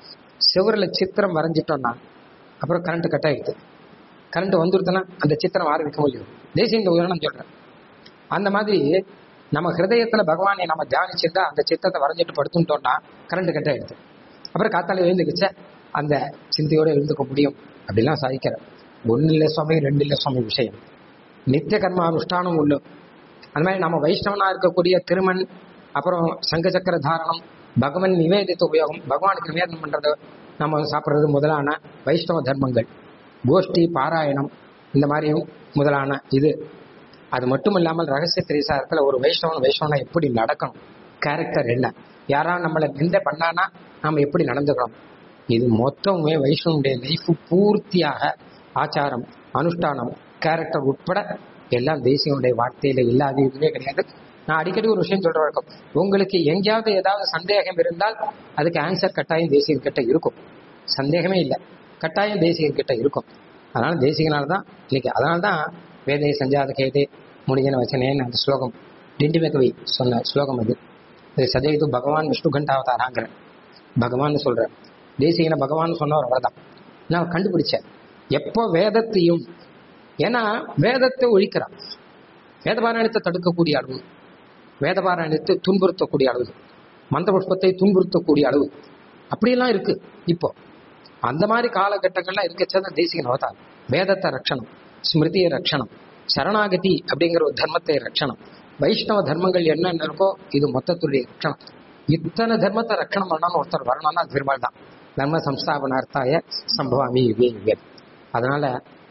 செவருல சித்திரம் வரைஞ்சிட்டோம்னா அப்புறம் கரண்ட் கட் ஆயிடுது கரண்ட் வந்துருதுன்னா அந்த சித்திரம் ஆரம்பிக்க முடியும் தேசிய இந்த உதாரணம் சொல்றேன் அந்த மாதிரி நம்ம ஹிருதயத்துல பகவானை நம்ம தியானிச்சிருந்தா அந்த சித்தத்தை வரைஞ்சிட்டு படுத்துட்டோம்னா கரண்ட் கட் ஆயிடுது அப்புறம் காத்தால எழுந்துக்கிச்ச அந்த சிந்தையோட எழுந்துக்க முடியும் அப்படிலாம் சாதிக்கிறேன் ஒன்னு இல்லை சுவாமி ரெண்டு இல்லை சுவாமி விஷயம் நித்திய கர்ம அனுஷ்டானம் உள்ள அந்த மாதிரி நம்ம வைஷ்ணவனா இருக்கக்கூடிய திருமண் அப்புறம் சங்க சக்கர தாரணம் பகவன் நிவேதித்த உபயோகம் பகவானுக்கு நிவேதனம் பண்றது நம்ம சாப்பிட்றது முதலான வைஷ்ணவ தர்மங்கள் கோஷ்டி பாராயணம் இந்த மாதிரியும் முதலான இது அது மட்டும் இல்லாமல் ரகசிய திரைசாரத்தில் ஒரு வைஷ்ணவன் வைஷ்ணவனா எப்படி நடக்கணும் கேரக்டர் என்ன யாரா நம்மளை நிந்த பண்ணானா நாம எப்படி நடந்துக்கணும் இது மொத்தமுமே வைஷ்ணவனுடைய லைஃப் பூர்த்தியாக ஆச்சாரம் அனுஷ்டானம் கேரக்டர் உட்பட எல்லாம் தேசியனுடைய வார்த்தையில இல்லாத இதுவே கிடையாது நான் அடிக்கடி ஒரு விஷயம் சொல்ற வழக்கம் உங்களுக்கு எங்கேயாவது ஏதாவது சந்தேகம் இருந்தால் அதுக்கு ஆன்சர் கட்டாயம் தேசியன் கிட்ட இருக்கும் சந்தேகமே இல்லை கட்டாயம் தேசிகன் கிட்ட இருக்கும் அதனால தேசிகனால தான் இன்னைக்கு அதனால தான் வேதை சஞ்சாத கேதே முடிஞ்சன வச்சனேன்னு அந்த ஸ்லோகம் டிண்டிமேகவி சொன்ன ஸ்லோகம் அது இது சதேது பகவான் விஷ்ணு கண்டாவதாராங்கிற பகவான் சொல்ற தேசிகனை பகவான் சொன்னவர் அவர்தான் நான் கண்டுபிடிச்சேன் எப்போ வேதத்தையும் ஏன்னா வேதத்தை ஒழிக்கிறான் வேதபாராயணத்தை தடுக்கக்கூடிய அளவு வேதபாராயணத்தை துன்புறுத்தக்கூடிய அளவு மந்த புஷ்பத்தை துன்புறுத்தக்கூடிய அளவு அப்படியெல்லாம் இருக்கு இப்போ அந்த மாதிரி காலகட்டங்கள்லாம் இருக்கச்சதான் தேசிகன் அவதார் வேதத்தை ரட்சணம் ஸ்மிருதியை ரட்சணம் சரணாகதி அப்படிங்கிற ஒரு தர்மத்தை ரட்சணம் வைஷ்ணவ தர்மங்கள் என்னென்ன இருக்கோ இது மொத்தத்துடைய ரட்சணம் இத்தனை தர்மத்தை ரட்சணம் பண்ணான்னு ஒருத்தர் வரணும்னா அது பெருமாள் தான் தர்ம சம்ஸ்தாபனார்த்தாய சம்பவாமி யுகே யுகே அதனால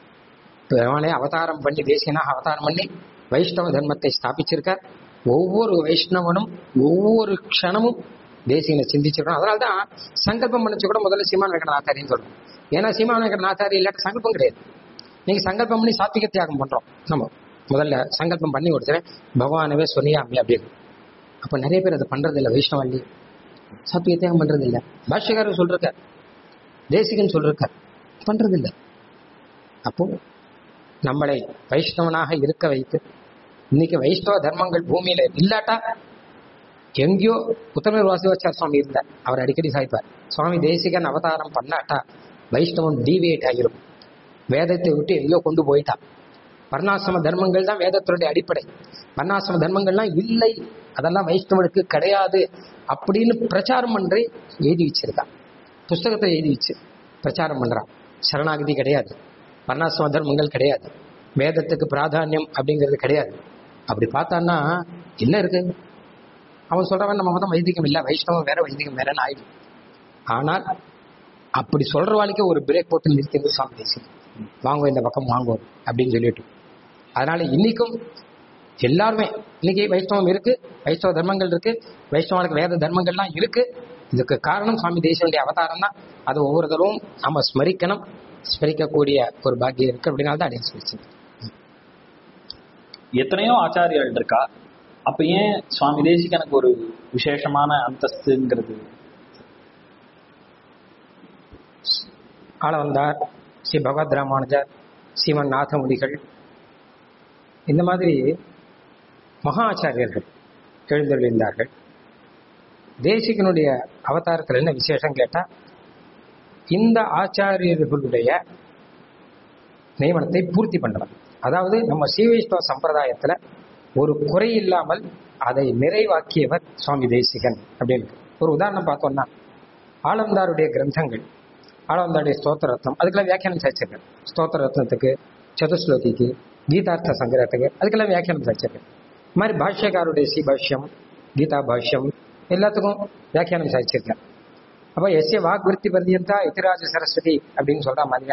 பெருமாளே அவதாரம் பண்ணி தேசியனாக அவதாரம் பண்ணி வைஷ்ணவ தர்மத்தை ஸ்தாபிச்சிருக்கார் ஒவ்வொரு வைஷ்ணவனும் ஒவ்வொரு க்ஷணமும் தேசியனை சிந்திச்சிருக்கணும் அதனால தான் சங்கல்பம் பண்ணிச்சு கூட முதல்ல சீமான் வெங்கடநாத்தாரின்னு சொல்றோம் ஏன்னா சீமான் வெங்கடநாத்தாரி இல்லாட்ட சங்கல்பம் கிடையாது நீங்க சங்கல்பம் பண்ணி சாத்விக தியாகம் பண்றோம் நம்ம முதல்ல சங்கல்பம் பண்ணி கொடுத்துறேன் பகவானவே சொன்னியாமி அப்படின்னு அப்ப நிறைய பேர் அதை பண்றது இல்லை வைஷ்ணவல்லி சாத்விக தியாகம் பண்றது இல்லை பாஷ்யக்காரர் சொல்றார் தேசிகன் சொல்றார் பண்றது இல்லை அப்போ நம்மளை வைஷ்ணவனாக இருக்க வைத்து இன்னைக்கு வைஷ்ணவ தர்மங்கள் பூமியில இல்லாட்டா எங்கேயோ உத்தரமேர் வாசுவாச்சார சுவாமி இருந்தார் அவர் அடிக்கடி சாய்ப்பார் சுவாமி தேசிகன் அவதாரம் பண்ணாட்டா வைஷ்ணவம் டீவியேட் ஆகிரும் வேதத்தை விட்டு எங்கேயோ கொண்டு போயிட்டா வர்ணாசிரம தர்மங்கள் தான் வேதத்தினுடைய அடிப்படை வர்ணாசிரம தர்மங்கள்லாம் இல்லை அதெல்லாம் வைஷ்ணவனுக்கு கிடையாது அப்படின்னு பிரச்சாரம் பண்றே எழுதி வச்சிருக்கான் புஸ்தகத்தை எழுதி வச்சு பிரச்சாரம் பண்றான் சரணாகதி கிடையாது வர்ணாசிரம தர்மங்கள் கிடையாது வேதத்துக்கு பிராதானியம் அப்படிங்கிறது கிடையாது அப்படி பார்த்தான்னா என்ன இருக்கு அவன் சொல்றவன் நம்ம மதம் வைதிகம் இல்லை வைஷ்ணவம் வேற வைதிகம் வேறன்னு ஆயிடும் ஆனால் அப்படி சொல்ற வாழ்க்கை ஒரு பிரேக் போட்டு நிறுத்தி சுவாமி தேசி வாங்குவோம் இந்த பக்கம் வாங்குவோம் அப்படின்னு சொல்லிட்டு அதனால இன்னைக்கும் எல்லாருமே இன்னைக்கு வைஷ்ணவம் இருக்கு வைஷ்ணவ தர்மங்கள் இருக்கு வைஷ்ணவனுக்கு வேத தர்மங்கள்லாம் இருக்கு இதுக்கு காரணம் சுவாமி தேசியனுடைய அவதாரம் தான் அது ஒவ்வொரு தடவும் நம்ம ஸ்மரிக்கணும் ஸ்மரிக்கக்கூடிய ஒரு பாக்கியம் இருக்கு அப்படின்னால தான் அடைய சொல்லிச்சு எத்தனையோ ஆச்சாரியர்கள் இருக்கா அப்ப ஏன் சுவாமி தேசிகனுக்கு ஒரு விசேஷமான அந்தஸ்துங்கிறது ஆளவந்தார் ஸ்ரீ பகவத் ராமானுஜர் ஸ்ரீமன் நாதமுடிகள் இந்த மாதிரி மகா ஆச்சாரியர்கள் எழுந்தருளிந்தார்கள் தேசிகனுடைய அவதாரத்தில் என்ன விசேஷம் கேட்டா இந்த ஆச்சாரியர்களுடைய நியமனத்தை பூர்த்தி பண்றவர் அதாவது நம்ம ஸ்ரீவைஷ்ணவ சம்பிரதாயத்துல ஒரு குறை இல்லாமல் அதை நிறைவாக்கியவர் சுவாமி தேசிகன் அப்படின்னு ஒரு உதாரணம் பார்த்தோம்னா ஆலந்தாருடைய கிரந்தங்கள் ஆளவந்தாருடைய ஸ்தோத்திர ரத்னம் அதுக்கெல்லாம் வியாக்கியானம் சாய்ச்சிருக்காரு ஸ்தோத்திர ரத்னத்துக்கு சதுஸ்லோகிக்கு கீதார்த்த சங்கிரகத்துக்கு அதுக்கெல்லாம் வியாக்கியானம் சாதிச்சிருக்கேன் இது மாதிரி பாஷ்யக்காருடைய சி பாஷ்யம் கீதா பாஷ்யம் எல்லாத்துக்கும் வியாக்கியானம் சாதிச்சிருக்கேன் அப்போ எஸ்ய வாக்விருத்தி பர்யந்தா இத்திராஜ சரஸ்வதி அப்படின்னு சொல்ற மாதிரியா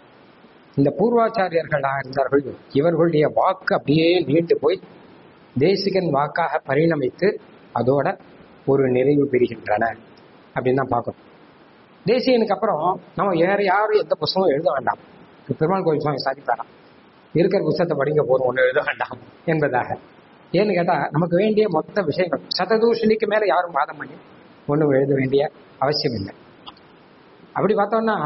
இந்த பூர்வாச்சாரியர்களாக இருந்தார்கள் இவர்களுடைய வாக்கு அப்படியே நீண்டு போய் தேசிகன் வாக்காக பரிணமித்து அதோட ஒரு நிறைவு பெறுகின்றன அப்படின்னு தான் பார்க்கணும் தேசிகனுக்கு அப்புறம் நம்ம வேற யாரும் எந்த புஸ்தகம் எழுத வேண்டாம் இப்ப பெருமாள் கோயில் சுவாமி சாதித்தாராம் இருக்கிற புஸ்தகத்தை படிக்க போதும் ஒன்று எழுத வேண்டாம் என்பதாக ஏன்னு கேட்டா நமக்கு வேண்டிய மொத்த விஷயங்கள் சததூஷணிக்கு மேல யாரும் வாதம் பண்ணி ஒன்றும் எழுத வேண்டிய அவசியம் இல்லை அப்படி பார்த்தோம்னா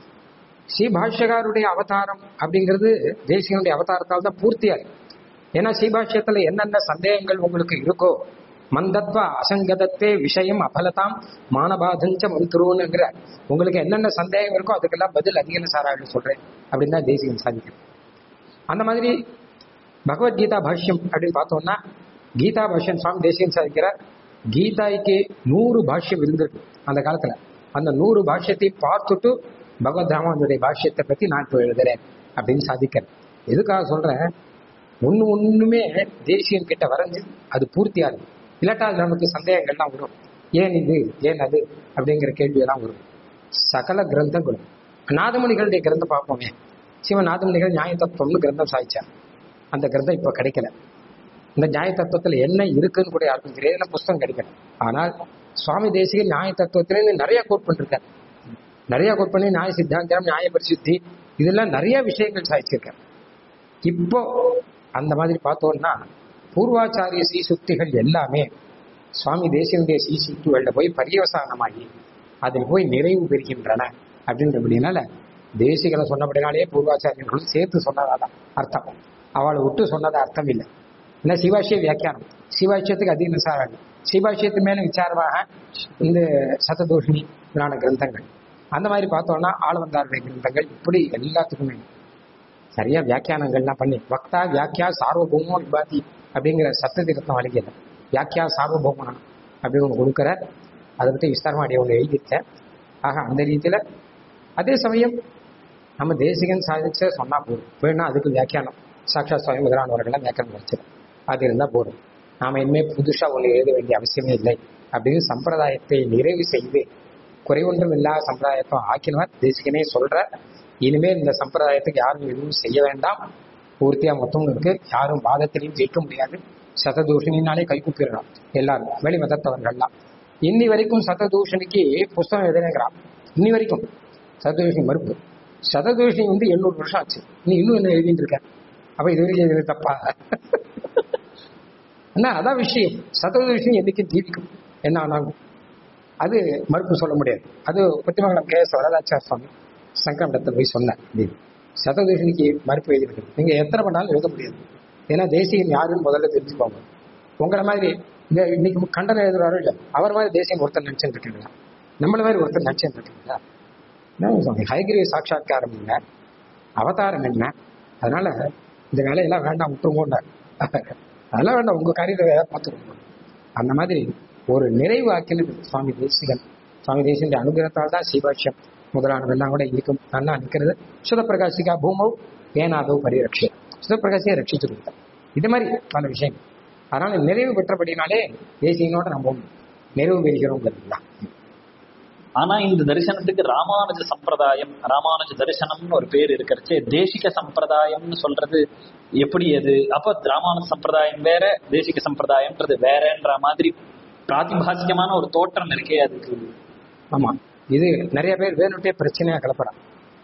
ஸ்ரீபாஷ்யகாருடைய அவதாரம் அப்படிங்கிறது தேசிகனுடைய அவதாரத்தால் தான் பூர்த்தியா இருக்கு ஏன்னா ஸ்ரீபாஷ்யத்துல என்னென்ன சந்தேகங்கள் உங்களுக்கு இருக்கோ மந்தத்வ அசங்கதத்தே விஷயம் அபலதாம் மானபாதஞ்ச மந்த்ருங்கிற உங்களுக்கு என்னென்ன சந்தேகம் இருக்கோ அதுக்கெல்லாம் பதில் அதிகம் சாராயிட்டு சொல்றேன் அப்படின்னு தான் தேசிகன் சாதிக்கிறேன் அந்த மாதிரி பகவத்கீதா பாஷ்யம் அப்படின்னு பார்த்தோம்னா கீதா பாஷ்யம் சுவாமி தேசிகன் சாதிக்கிறார் கீதாய்க்கு நூறு பாஷ்யம் இருந்திருக்கு அந்த காலத்துல அந்த நூறு பாஷ்யத்தை பார்த்துட்டு பகவத் ராமானுடைய பாஷ்யத்தை பத்தி நான் இப்போ எழுதுறேன் அப்படின்னு சாதிக்கிறேன் எதுக்காக சொல்றேன் ஒண்ணு ஒண்ணுமே தேசியன் கிட்ட வரைஞ்சு அது பூர்த்தியா இருக்கும் இல்லாட்டா அது நமக்கு சந்தேகங்கள்லாம் வரும் ஏன் இது ஏன் அது அப்படிங்கிற கேள்வியெல்லாம் வரும் சகல கிரந்தங்களும் நாதமணிகளுடைய கிரந்தம் பார்ப்போமே சிவன் நாதமணிகள் நியாய தத்துவம்னு கிரந்தம் சாதிச்சார் அந்த கிரந்தம் இப்ப கிடைக்கல இந்த நியாய தத்துவத்துல என்ன இருக்குன்னு கூட யாருக்கும் தெரியாது ஏன்னா புஸ்தகம் கிடைக்கல ஆனால் சுவாமி தேசிகன் நியாய தத்துவத்திலேருந்து நிறைய கோட் பண்ணிருக்காரு நிறைய கோட் பண்ணி நியாய சித்தாந்தம் நியாய பரிசுத்தி இதெல்லாம் நிறைய விஷயங்கள் சாதிச்சிருக்காரு இப்போ அந்த மாதிரி பார்த்தோம்னா பூர்வாச்சாரிய சீசுக்திகள் எல்லாமே சுவாமி தேசியனுடைய சீசுக்திகள்ல போய் பரியவசானமாகி அதில் போய் நிறைவு பெறுகின்றன அப்படின்றபடினால தேசிகளை சொன்னபடினாலே பூர்வாச்சாரியர்களும் சேர்த்து சொன்னதாதான் அர்த்தம் அவளை விட்டு சொன்னது அர்த்தம் இல்லை ஏன்னா சிவாஷிய வியாக்கியானம் சிவாஷ்யத்துக்கு அதிக விசாரணை சிவாஷ்யத்து மேல விசாரமாக இந்த சததோஷினி புராண கிரந்தங்கள் அந்த மாதிரி பார்த்தோம்னா ஆளவந்தாருடைய கிரந்தங்கள் இப்படி எல்லாத்துக்குமே சரியா வியாக்கியானங்கள்லாம் பண்ணி வக்தா வியாக்கியா சார்வபௌமோ விபாதி அப்படிங்கிற சத்த திருத்தம் அழிக்கல வியாக்கியா சார்வபௌமனம் அப்படி ஒன்று கொடுக்குற அதை பற்றி விஸ்தாரமா அடி ஒன்று எழுதிட்டேன் ஆக அந்த ரீதியில அதே சமயம் நம்ம தேசிகன் சாதிச்ச சொன்னா போதும் வேணா அதுக்கு வியாக்கியானம் சாட்சா சுவாமி முதலானவர்கள்லாம் வியாக்கியானம் வச்சிடும் அது இருந்தா போதும் நாம இனிமே புதுசா ஒன்று எழுத வேண்டிய அவசியமே இல்லை அப்படின்னு சம்பிரதாயத்தை நிறைவு செய்து குறைவொன்றும் இல்லாத சம்பிரதாயத்தை ஆக்கினவர் தேசிகனே சொல்ற இனிமேல் இந்த சம்பிரதாயத்துக்கு யாரும் எதுவும் செய்ய வேண்டாம் பூர்த்தியா மொத்தம் இருக்கு யாரும் வாதத்திலையும் ஜெயிக்க முடியாது சததூஷணினாலே கைகூப்பிடணும் எல்லாரும் வெளி மதத்தவர்கள்லாம் இன்னி வரைக்கும் சததூஷணிக்கு புஸ்தகம் எழுதுனேங்கிறான் இன்னி வரைக்கும் சததூஷணி மறுப்பு சததூஷணி வந்து எண்ணூறு வருஷம் ஆச்சு நீ இன்னும் என்ன எழுதிட்டு இருக்க அப்ப இது வரைக்கும் எழுதுறது தப்பா என்ன அதான் விஷயம் சததூஷணி என்னைக்கு ஜீவிக்கும் என்ன ஆனாலும் அது மறுப்பு சொல்ல முடியாது அது புத்திமங்கலம் கே எஸ் வரதாச்சார் சுவாமி சங்கரமடத்தில் போய் சொன்னேன் அப்படின்னு சததூஷணிக்கு மறுப்பு எழுதிருக்கு நீங்க எத்தனை பண்ணாலும் எழுத முடியாது ஏன்னா தேசியம் யாருன்னு முதல்ல தெரிஞ்சுக்கோங்க உங்களை மாதிரி இந்த இன்னைக்கு கண்டனம் எழுதுறாரோ இல்ல அவர் மாதிரி தேசியம் ஒருத்தர் நினைச்சுட்டு இருக்கீங்களா நம்மள மாதிரி ஒருத்தர் நினைச்சுட்டு இருக்கீங்களா என்ன சுவாமி ஹைகிரி சாட்சாத்காரம் என்ன அவதாரம் என்ன அதனால இந்த வேலையெல்லாம் வேண்டாம் விட்டுருங்கோண்டார் அதெல்லாம் வேண்டாம் உங்க காரியத்தை வேற பார்த்துருங்க அந்த மாதிரி ஒரு நிறைவு ஆக்கினது சுவாமி தேசிகன் சுவாமி தேசிகனுடைய அனுகிரகத்தால் தான் சீபாஷ்யம் முதலானதெல்லாம் கூட இருக்கும் நல்லா நிற்கிறது சுதப்பிரகாசிகா பூமௌ ஏனாதோ பரிரட்சை சுதப்பிரகாசியை ரட்சிச்சு கொடுத்தார் இது மாதிரி பல விஷயங்கள் அதனால நிறைவு பெற்றபடினாலே தேசியனோட நம்ம நிறைவு பெறுகிறோங்கிறது தான் ஆனா இந்த தரிசனத்துக்கு ராமானுஜ சம்பிரதாயம் ராமானுஜ தரிசனம்னு ஒரு பேர் இருக்கிறச்சு தேசிக சம்பிரதாயம்னு சொல்றது எப்படி அது அப்ப ராமானுஜ சம்பிரதாயம் வேற தேசிக சம்பிரதாயம்ன்றது வேறன்ற மாதிரி பிராதிபாசிகமான ஒரு தோற்றம் இருக்கே அதுக்கு ஆமா இது நிறைய பேர் வேணுட்டே பிரச்சனையா கிளப்புறான்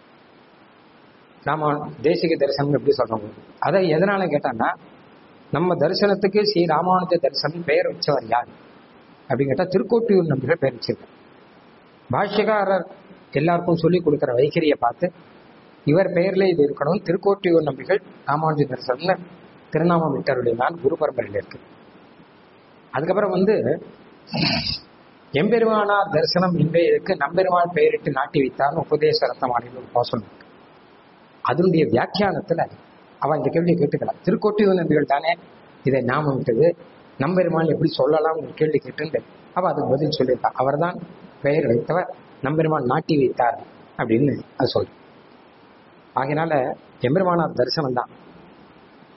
நாம தேசிக தரிசனம் எப்படி சொல்றோம் அதை எதனால கேட்டான்னா நம்ம தரிசனத்துக்கு ஸ்ரீ ராமானுஜ தரிசனம் பெயர் வச்சவர் யார் அப்படின்னு கேட்டா திருக்கோட்டியூர் நம்பிகள் பெயர் வச்சிருக்கார் பாஷ்யக்காரர் எல்லாருக்கும் சொல்லி கொடுக்கிற வைகரியை பார்த்து இவர் பெயர்ல இது இருக்கணும் திருக்கோட்டியூர் நம்பிகள் ராமானுஜ தரிசனம்னு திருநாமம் விட்டருடையினால் குரு பரம்பரையில் இருக்கு அதுக்கப்புறம் வந்து எம்பெருமானார் தரிசனம் இன்றையதுக்கு நம்பெருமான் பெயரிட்டு நாட்டி வைத்தார்னு உபதேச ரத்தமானின்னு ஒரு பாசனம் இருக்கு அதனுடைய வியாக்கியானத்துல அவன் இந்த கேள்வியை கேட்டுக்கலாம் திருக்கோட்டியூர் நம்பிகள் தானே இதை ஞாபகம் விட்டது நம்பெருமான் எப்படி சொல்லலாம் ஒரு கேள்வி கேட்டு அவ அதுக்கு பதில் சொல்லியிருக்கான் அவர்தான் பெயர் வைத்தவர் நம்பெருமான் நாட்டி வைத்தார் அப்படின்னு அது சொல்ற ஆகையினால எம்பெருமானார் தரிசனம் தான்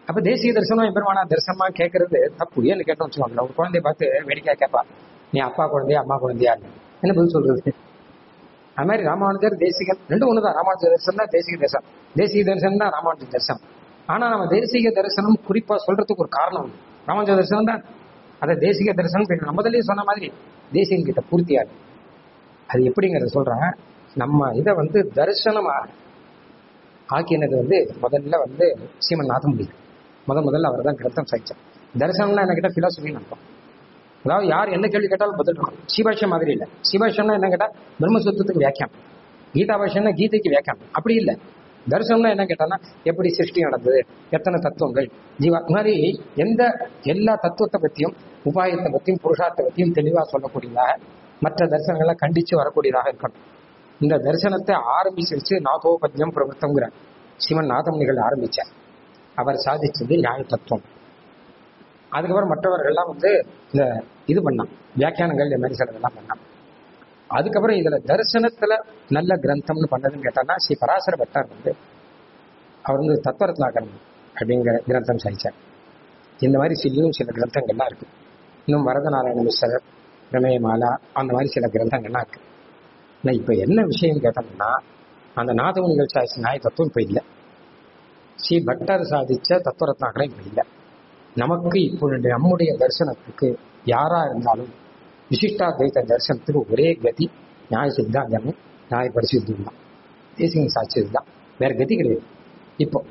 அப்ப தேசிய தரிசனம் எம்பெருமானா தரிசனமா கேட்கறது தப்பு ஏன்னு கேட்டோம் வச்சுக்கோங்களேன் ஒரு குழந்தைய பார்த்து வேடிக்கையா கேட்பா நீ அப்பா குழந்தையா அம்மா குழந்தையா என்ன பதில் சொல்றது அது மாதிரி ராமானுஜர் தேசிகன் ரெண்டும் ஒண்ணுதான் ராமானுஜ தரிசனம் தான் தேசிக தரிசனம் தேசிக தரிசனம் தான் ராமானுஜ தரிசனம் ஆனா நம்ம தேசிக தரிசனம் குறிப்பா சொல்றதுக்கு ஒரு காரணம் உண்டு ராமானுஜ தரிசனம் தான் அதை தேசிக தரிசனம் நம்ம முதல்லயே சொன்ன மாதிரி தேசிகன் கிட்ட பூர்த்தியாது அது எப்படிங்கிறத சொல்றேன் நம்ம இதை வந்து தரிசனமா ஆக்கினது வந்து முதல்ல வந்து சீமன் நாதமுடி முதல் முதல்ல அவர் தான் கிரந்தம் சாய்ச்சார் தரிசனம்னா என்ன கேட்டால் பிலாசபின்னு அர்த்தம் அதாவது யார் என்ன கேள்வி கேட்டாலும் பதில் இருக்கும் சிவாஷம் மாதிரி இல்லை சிவாஷம்னா என்ன கேட்டால் பிரம்மசூத்திரத்துக்கு வியாக்கியானம் கீதா பாஷம்னா கீதைக்கு வியாக்கியானம் அப்படி இல்லை தரிசனம்னா என்ன கேட்டான்னா எப்படி சிருஷ்டி நடந்தது எத்தனை தத்துவங்கள் ஜீவா இந்த மாதிரி எந்த எல்லா தத்துவத்தை பற்றியும் உபாயத்தை பற்றியும் புருஷார்த்தை பற்றியும் தெளிவாக சொல்லக்கூடியதாக மற்ற தரிசனங்களை கண்டிச்சு வரக்கூடியதாக இருக்கணும் இந்த தரிசனத்தை ஆரம்பிச்சு வச்சு நாதோபத்யம் பிரவர்த்தங்கிற சிவன் நாதமுனிகள் ஆரம்பிச்சார் அவர் சாதிச்சது நியாய தத்துவம் அதுக்கப்புறம் மற்றவர்கள்லாம் வந்து இந்த இது பண்ணான் வியாக்கியானங்கள் இந்த மாதிரி சிலதெல்லாம் பண்ணான் அதுக்கப்புறம் இதுல தரிசனத்துல நல்ல கிரந்தம்னு பண்ணதுன்னு கேட்டான்னா ஸ்ரீ பராசர பட்டார் வந்து அவர் வந்து தத்வரத்னாகரம் அப்படிங்கிற கிரந்தம் சாதிச்சார் இந்த மாதிரி சில்லும் சில கிரந்தங்கள்லாம் இருக்கு இன்னும் வரதநாராயண மிஸ்ரர் பிரமேயமாலா அந்த மாதிரி சில கிரந்தங்கள்லாம் இருக்கு நான் இப்ப என்ன விஷயம் கேட்டோம்னா அந்த நாதமுனிகள் சாதிச்ச நியாய தத்துவம் இப்ப இல்லை ஸ்ரீ பட்டர் சாதிச்ச தத்துவரத்னாகரம் இப்ப இல்லை நமக்கு இப்பொழுது நம்முடைய தரிசனத்துக்கு யாரா இருந்தாலும் விசிஷ்டாத்வைத தரிசனத்துக்கு ஒரே கதி நியாய சித்தாந்தமும் நியாய பரிசுத்தம் தான் தேசியம் சாட்சியது தான் வேற கதி கிடையாது இப்போ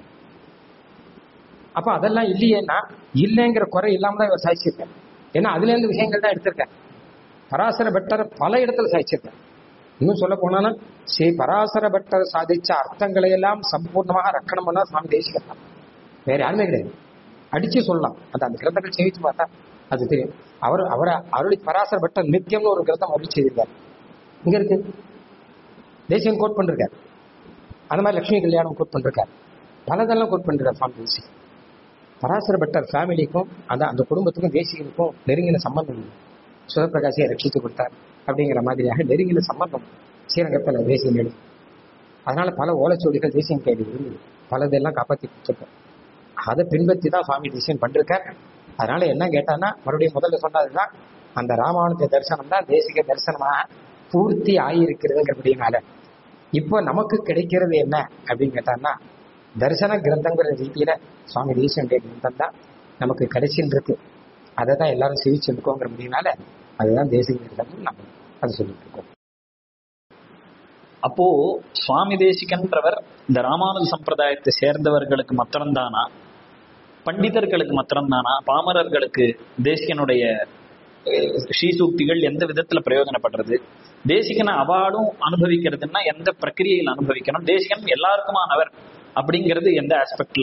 அப்ப அதெல்லாம் இல்லையேன்னா இல்லைங்கிற குறை இல்லாம தான் இவர் சாதிச்சிருக்கார் ஏன்னா அதுல இருந்து விஷயங்கள் தான் எடுத்திருக்கார் பராசர பட்டர் பல இடத்துல சாதிச்சிருக்கார் இன்னும் சொல்ல போனா ஸ்ரீ பராசர பட்டர் சாதிச்ச அர்த்தங்களை எல்லாம் சம்பூர்ணமாக ரக்கணம் பண்ணா சுவாமி தேசிகத்தான் வேற யாருமே கிடையாது அடிச்சு சொல்லலாம் அந்த அந்த கிரந்தங்கள் சேவிச்சு பார்த்தா அது தெரியும் அவர் அவரை அருளி பராசர பட்டர் நித்தியம்னு ஒரு கிரந்தம் அருள் செய்திருக்காரு இங்க இருக்கு தேசியம் கோட் பண்ணிருக்காரு அந்த மாதிரி லட்சுமி கல்யாணம் கோட் பண்ணிருக்காரு பலதெல்லாம் கோட் பண்ணிருக்காரு சுவாமி தேசியம் பராசர பட்டர் ஃபேமிலிக்கும் அந்த அந்த குடும்பத்துக்கும் தேசியனுக்கும் நெருங்கின சம்பந்தம் உண்டு சுதப்பிரகாசியை ரட்சித்து கொடுத்தார் அப்படிங்கிற மாதிரியாக நெருங்கின சம்பந்தம் ஸ்ரீரங்கத்தில் தேசியம் எழுது அதனால பல ஓலைச்சுவடிகள் தேசியம் கையில் இருந்தது பலதெல்லாம் காப்பாற்றி கொடுத்துருக்கோம் அதை பின்பற்றி தான் சுவாமி தேசியம் பண்ணிருக்கார் அதனால என்ன கேட்டான்னா மறுபடியும் முதல்ல சொன்னதுதான் அந்த ராமானுஜ தரிசனம் தான் தேசிக தரிசனமாக பூர்த்தி ஆகியிருக்கிறதுங்கிறபடினால இப்போ நமக்கு கிடைக்கிறது என்ன அப்படின்னு கேட்டான்னா தரிசன கிரந்தங்கிற ரீதியில சுவாமி தேசியனுடைய கிரந்தம் தான் நமக்கு கிடைச்சின்னு இருக்கு அதை தான் எல்லாரும் சிவிச்சிருக்கோங்கிறபடினால அதுதான் தேசிக கிரந்தம் நம்ம அதை சொல்லிட்டு இருக்கோம் அப்போ சுவாமி தேசிகன்றவர் இந்த ராமானுஜ சம்பிரதாயத்தை சேர்ந்தவர்களுக்கு மாத்திரம்தானா பண்டிதர்களுக்கு மாத்திரம்தானா பாமரர்களுக்கு தேசிகனுடைய அஹ், ஸ்ரீசூக்திகள் எந்த விதத்துல பிரயோஜனப்படுறது தேசிகனை அவார்டும் அனுபவிக்கிறதுன்னா எந்த பிரக்கிரியையில் அனுபவிக்கணும் தேசிகன் எல்லாருக்குமானவர் அப்படிங்கிறது எந்த ஆஸ்பெக்ட்ல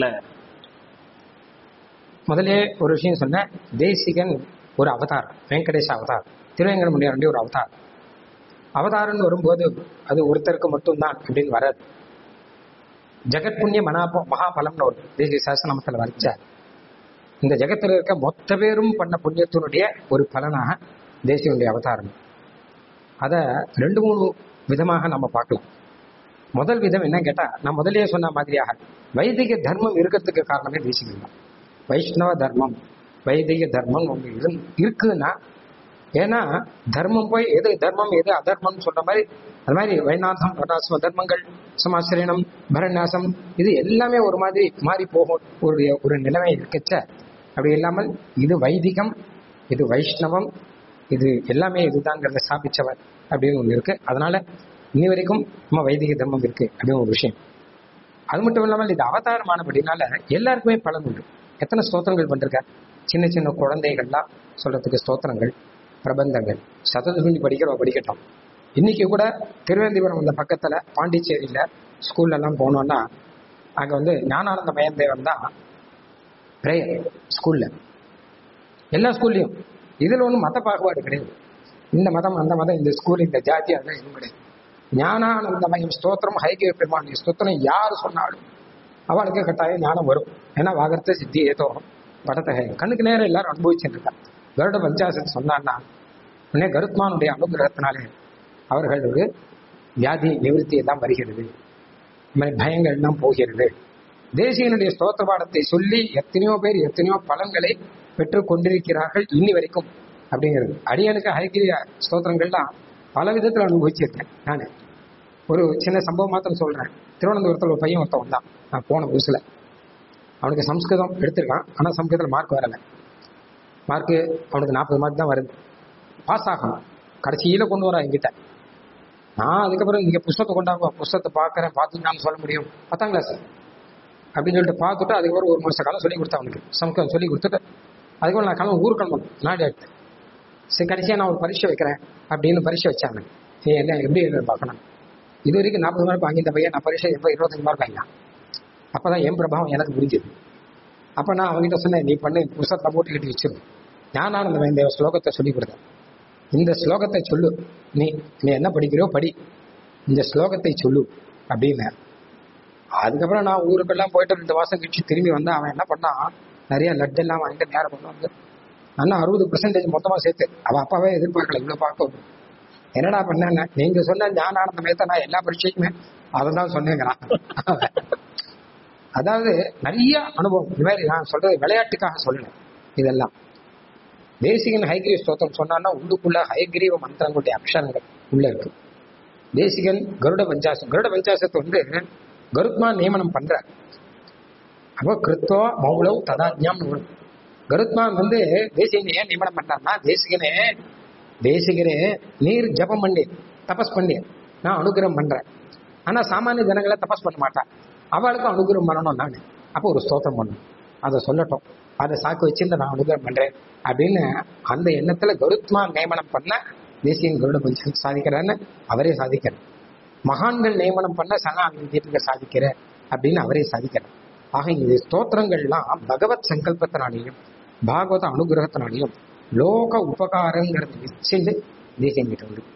முதலே ஒரு விஷயம் சொன்னேன் தேசிகன் ஒரு அவதார் வெங்கடேஷ் அவதார் திருவேங்கட முடியாருடைய ஒரு அவதார் அவதாரம்னு வரும்போது அது ஒருத்தருக்கு மட்டும்தான் அப்படின்னு வராது ஜெகத் புண்ணிய மனாப மகாபலம்னு ஒரு தேசிய சாசனமத்தில் வரைச்சார் இந்த ஜெகத்தில் இருக்க மொத்த பேரும் பண்ண புண்ணியத்தினுடைய ஒரு பலனாக தேசியனுடைய அவதாரம் அதை ரெண்டு மூணு விதமாக நம்ம பார்க்கலாம் முதல் விதம் என்ன கேட்டா நான் முதல்லயே சொன்ன மாதிரியாக வைதிக தர்மம் இருக்கிறதுக்கு காரணமே தேசிகம் தான் வைஷ்ணவ தர்மம் வைதிக தர்மம் ஒன்று இரு- இருக்குன்னா ஏன்னா தர்மம் போய் எது தர்மம் எது அதர்மம்னு சொல்ற மாதிரி அது மாதிரி வைநாதம் வர்ணாசிரம தர்மங்கள் சமாசிரணம் பரநியாசம் இது எல்லாமே ஒரு மாதிரி மாறி போகும் ஒரு ஒரு நிலைமை இருக்கச்ச அப்படி இல்லாமல் இது வைதிகம் இது வைஷ்ணவம் இது எல்லாமே இதுதாங்கிறத ஸ்தாபிச்சவர் அப்படின்னு ஒன்று இருக்கு அதனால இன்னி வரைக்கும் நம்ம வைதிக தர்மம் இருக்கு அப்படின்னு ஒரு விஷயம் அது மட்டும் இல்லாமல் இது அவதாரமானபடினால எல்லாருக்குமே பலன் உண்டு எத்தனை ஸ்தோத்திரங்கள் பண்ணிருக்கார் சின்ன சின்ன குழந்தைகள்லாம் சொல்றதுக்கு ஸ்தோத்திரங்கள் பிரபந்தங்கள் சததுண்டி படிக்கிறவ படிக்கட்டும் இன்னைக்கு கூட திருவேந்திபுரம் அந்த பக்கத்துல பாண்டிச்சேரியில ஸ்கூல்ல எல்லாம் போனோம்னா அங்க வந்து ஞானானந்த மயந்தேவன் தான் பிரேயர் ஸ்கூல்ல எல்லா ஸ்கூல்லையும் இதுல ஒன்றும் மத பாகுபாடு கிடையாது இந்த மதம் அந்த மதம் இந்த ஸ்கூல் இந்த ஜாதி அதெல்லாம் எதுவும் கிடையாது ஞானானந்தமயம் ஸ்தோத்திரம் ஹைகிய பெருமானுடைய ஸ்தோத்திரம் யார் சொன்னாலும் அவளுக்கு கட்டாயம் ஞானம் வரும் ஏன்னா வாகரத்தை சித்தி ஏதோ படத்தகை கண்ணுக்கு நேரம் எல்லாரும் அனுபவிச்சுட்டு இருக்கா கருட பஞ்சாசத் சொன்னான்னா உடனே கருத்மானுடைய அனுகிரகத்தினாலே அவர்களுக்கு வியாதி நிவர்த்தி எல்லாம் வருகிறது இந்த மாதிரி பயங்கள் எல்லாம் போகிறது தேசியனுடைய ஸ்தோத்திர பாடத்தை சொல்லி எத்தனையோ பேர் எத்தனையோ பலன்களை பெற்றுக் கொண்டிருக்கிறார்கள் இன்னி வரைக்கும் அப்படிங்கிறது அடியனுக்கு ஹரிகிரிய ஸ்தோத்திரங்கள்லாம் பல விதத்தில் அனுபவிச்சிருக்கேன் நான் ஒரு சின்ன சம்பவம் மாத்திரம் சொல்றேன் திருவனந்தபுரத்தில் ஒரு பையன் ஒருத்தன் வந்தான் நான் போன புதுசுல அவனுக்கு சம்ஸ்கிருதம் எடுத்திருக்கான் ஆனால் சம்ஸ்கிருதத்தில் மார்க் வரல மார்க்கு அவனுக்கு நாற்பது மார்க் தான் வருது பாஸ் ஆகணும் கடைசியில கொண்டு வரான் என்கிட்ட நான் அதுக்கப்புறம் இங்க புஸ்தகத்தை கொண்டாங்க புஸ்தகத்தை பார்க்கறேன் பார்த்துட்டு நான் சொல்ல முடியும் பத்தாம் கிளாஸ் அப்படின்னு சொல்லிட்டு பார்த்துட்டு அதுக்கப்புறம் ஒரு மாச காலம் சொல்லி கொடுத்தேன் அவனுக்கு சம்ஸ்கிருதம் சொல்லி கொடுத்துட்டு அதுக்கப்புறம் நான் கிளம்ப ஊருக்கு கிளம்பணும் நாடு எடுத்து சரி கடைசியாக நான் ஒரு பரீட்சை வைக்கிறேன் அப்படின்னு பரீட்சை வச்சாங்க நீ என்ன எப்படி எழுதுறது பார்க்கணும் இது வரைக்கும் நாற்பது மார்க் வாங்கியிருந்த பையன் நான் பரீட்சை எப்போ இருபத்தஞ்சு மார்க் வாங்கினான் அப்பதான் என் பிரபாவம் எனக்கு புரிஞ்சுது அப்ப நான் அவங்ககிட்ட சொன்னேன் நீ பண்ணு புஸ்தகத்தை போட்டு கட்டி வச்சிரு ஞானானந்தம் இந்த ஸ்லோகத்தை சொல்லி கொடுத்தேன் இந்த ஸ்லோகத்தை சொல்லு நீ நீ என்ன படிக்கிறியோ படி இந்த ஸ்லோகத்தை சொல்லு அப்படின்னு அதுக்கப்புறம் நான் ஊருக்கெல்லாம் போயிட்டு ரெண்டு மாசம் கழிச்சு திரும்பி வந்தேன் அவன் என்ன பண்ணான் நிறைய லட்டு எல்லாம் வாங்கிட்டு நேரம் கொண்டு வந்து அண்ணா அறுபது பெர்சன்டேஜ் மொத்தமா சேர்த்து அவ அப்பாவே எதிர்பார்க்கல இவ்வளவு பார்க்க என்னடா பண்ண நீங்க சொன்ன ஞானானந்தமே தான் நான் எல்லா பரீட்சைக்குமே அதை தான் சொன்னேங்கிறான் அதாவது நிறைய அனுபவம் இந்த மாதிரி நான் சொல்றது விளையாட்டுக்காக சொல்லல இதெல்லாம் தேசிகன் ஹைகிரீவ ஸ்தோத்திரம் சொன்னான்னா உள்ளுக்குள்ள ஹைகிரீவ மந்திரங்களுடைய அக்ஷரங்கள் உள்ள இருக்கு தேசிகன் கருட பஞ்சாசம் கருட பஞ்சாசத்தை வந்து கருத்மா நியமனம் பண்ற அப்போ கிருத்தோ மௌளவ் ததாஜ்ஞாம்னு வரும் கருத்மான் வந்து தேசிகனை ஏன் நியமனம் பண்றான்னா தேசிகனே தேசிகரே நீர் ஜபம் பண்ணி தபஸ் பண்ணி நான் அனுகிரகம் பண்றேன் ஆனா சாமானிய ஜனங்களை தபஸ் பண்ண மாட்டான் அவளுக்கும் அனுகிரகம் பண்ணணும் நான் அப்போ ஒரு ஸ்தோத்திரம் பண்ணணும் அதை சொல்லட்டும் அதை சாக்கு வச்சு இந்த நான் அனுகிரகம் பண்றேன் அப்படின்னு அந்த எண்ணத்துல கருத்மா நியமனம் பண்ண தேசியன் கருட பஞ்சம் சாதிக்கிறான்னு அவரே சாதிக்கிறார் மகான்கள் நியமனம் பண்ண சனாதன தீர்க்க சாதிக்கிற அப்படின்னு அவரே சாதிக்கிறார் ஆக இந்த ஸ்தோத்திரங்கள்லாம் பகவத் சங்கல்பத்தினாலையும் பாகவத அனுகிரகத்தினாலையும் லோக உபகாரங்கிறத வச்சுட்டு தேசியம் கிட்ட உண்டு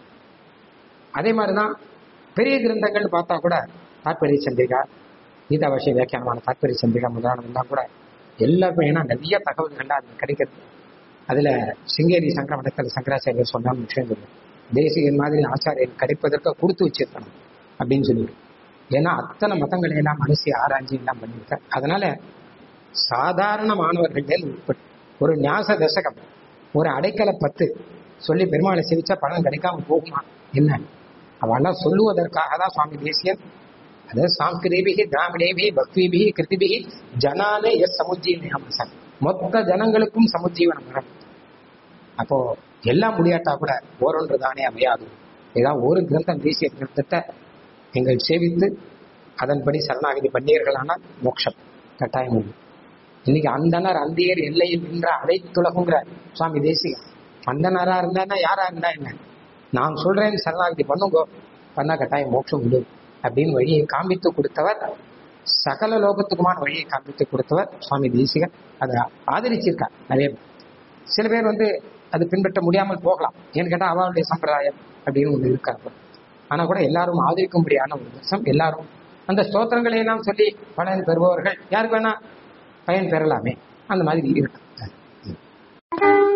அதே மாதிரிதான் பெரிய கிரந்தங்கள் பார்த்தா கூட தாற்பரிய சந்திரிகா கீதாபாஷி வியாக்கியானமான தாற்பரிய சந்திரிகா முதலானதெல்லாம் கூட எல்லாருக்கும் ஏன்னா நிறைய தகவல்கள்லாம் அது கிடைக்கிறது அதுல சிங்கேரி சங்கர மடத்தில் சங்கராச்சாரியர் சொன்ன விஷயம் தெரியும் தேசிகன் மாதிரி ஆச்சாரியர் கிடைப்பதற்கு கொடுத்து வச்சிருக்கணும் அப்படின்னு சொல்லிட்டு ஏன்னா அத்தனை மதங்களை எல்லாம் மனசு ஆராய்ச்சி எல்லாம் பண்ணியிருக்க அதனால சாதாரண மாணவர்கள் உட்பட்டு ஒரு ஞாச தசகம் ஒரு அடைக்கல பத்து சொல்லி பெருமாளை சேவிச்சா பலன் கிடைக்காம போகுமா என்ன அவெல்லாம் சொல்லுவதற்காக தான் சுவாமி தேசியன் அதாவது சாங்கிரேபிகி திராவிடேபி பக்திபிகி கிருதிபிகி ஜனானே எஸ் சமுஜீவனம் மொத்த ஜனங்களுக்கும் சமுஜீவனம் வரும் அப்போ எல்லாம் முடியாட்டா கூட ஓரொன்று தானே அமையாது ஏதாவது ஒரு கிரந்தம் தேசிய கிரந்தத்தை நீங்கள் சேவித்து அதன்படி சரணாகதி பண்ணீர்களானால் மோட்சம் கட்டாயம் உண்டு இன்னைக்கு அந்தனர் அந்தியர் எல்லையில் நின்ற அடைத்துலகுங்கிற சுவாமி தேசிகா அந்தனரா இருந்தா யாரா இருந்தா என்ன நான் சொல்றேன் சரணாகதி பண்ணுங்க பண்ணா கட்டாயம் மோட்சம் உண்டு அப்படின்னு வழியை காண்பித்து கொடுத்தவர் சகல லோகத்துக்குமான வழியை காண்பித்து கொடுத்தவர் சுவாமி தேசிகன் அதை ஆதரிச்சிருக்கார் நிறைய பேர் சில பேர் வந்து அது பின்பற்ற முடியாமல் போகலாம் ஏன்னு கேட்டா அவருடைய சம்பிரதாயம் அப்படின்னு ஒண்ணு இருக்காரு ஆனா கூட எல்லாரும் ஆதரிக்கும்படியான ஒரு விஷயம் எல்லாரும் அந்த ஸ்தோத்திரங்களை எல்லாம் சொல்லி பலன் பெறுபவர்கள் யாருக்கு வேணா பயன் பெறலாமே அந்த மாதிரி இருக்கு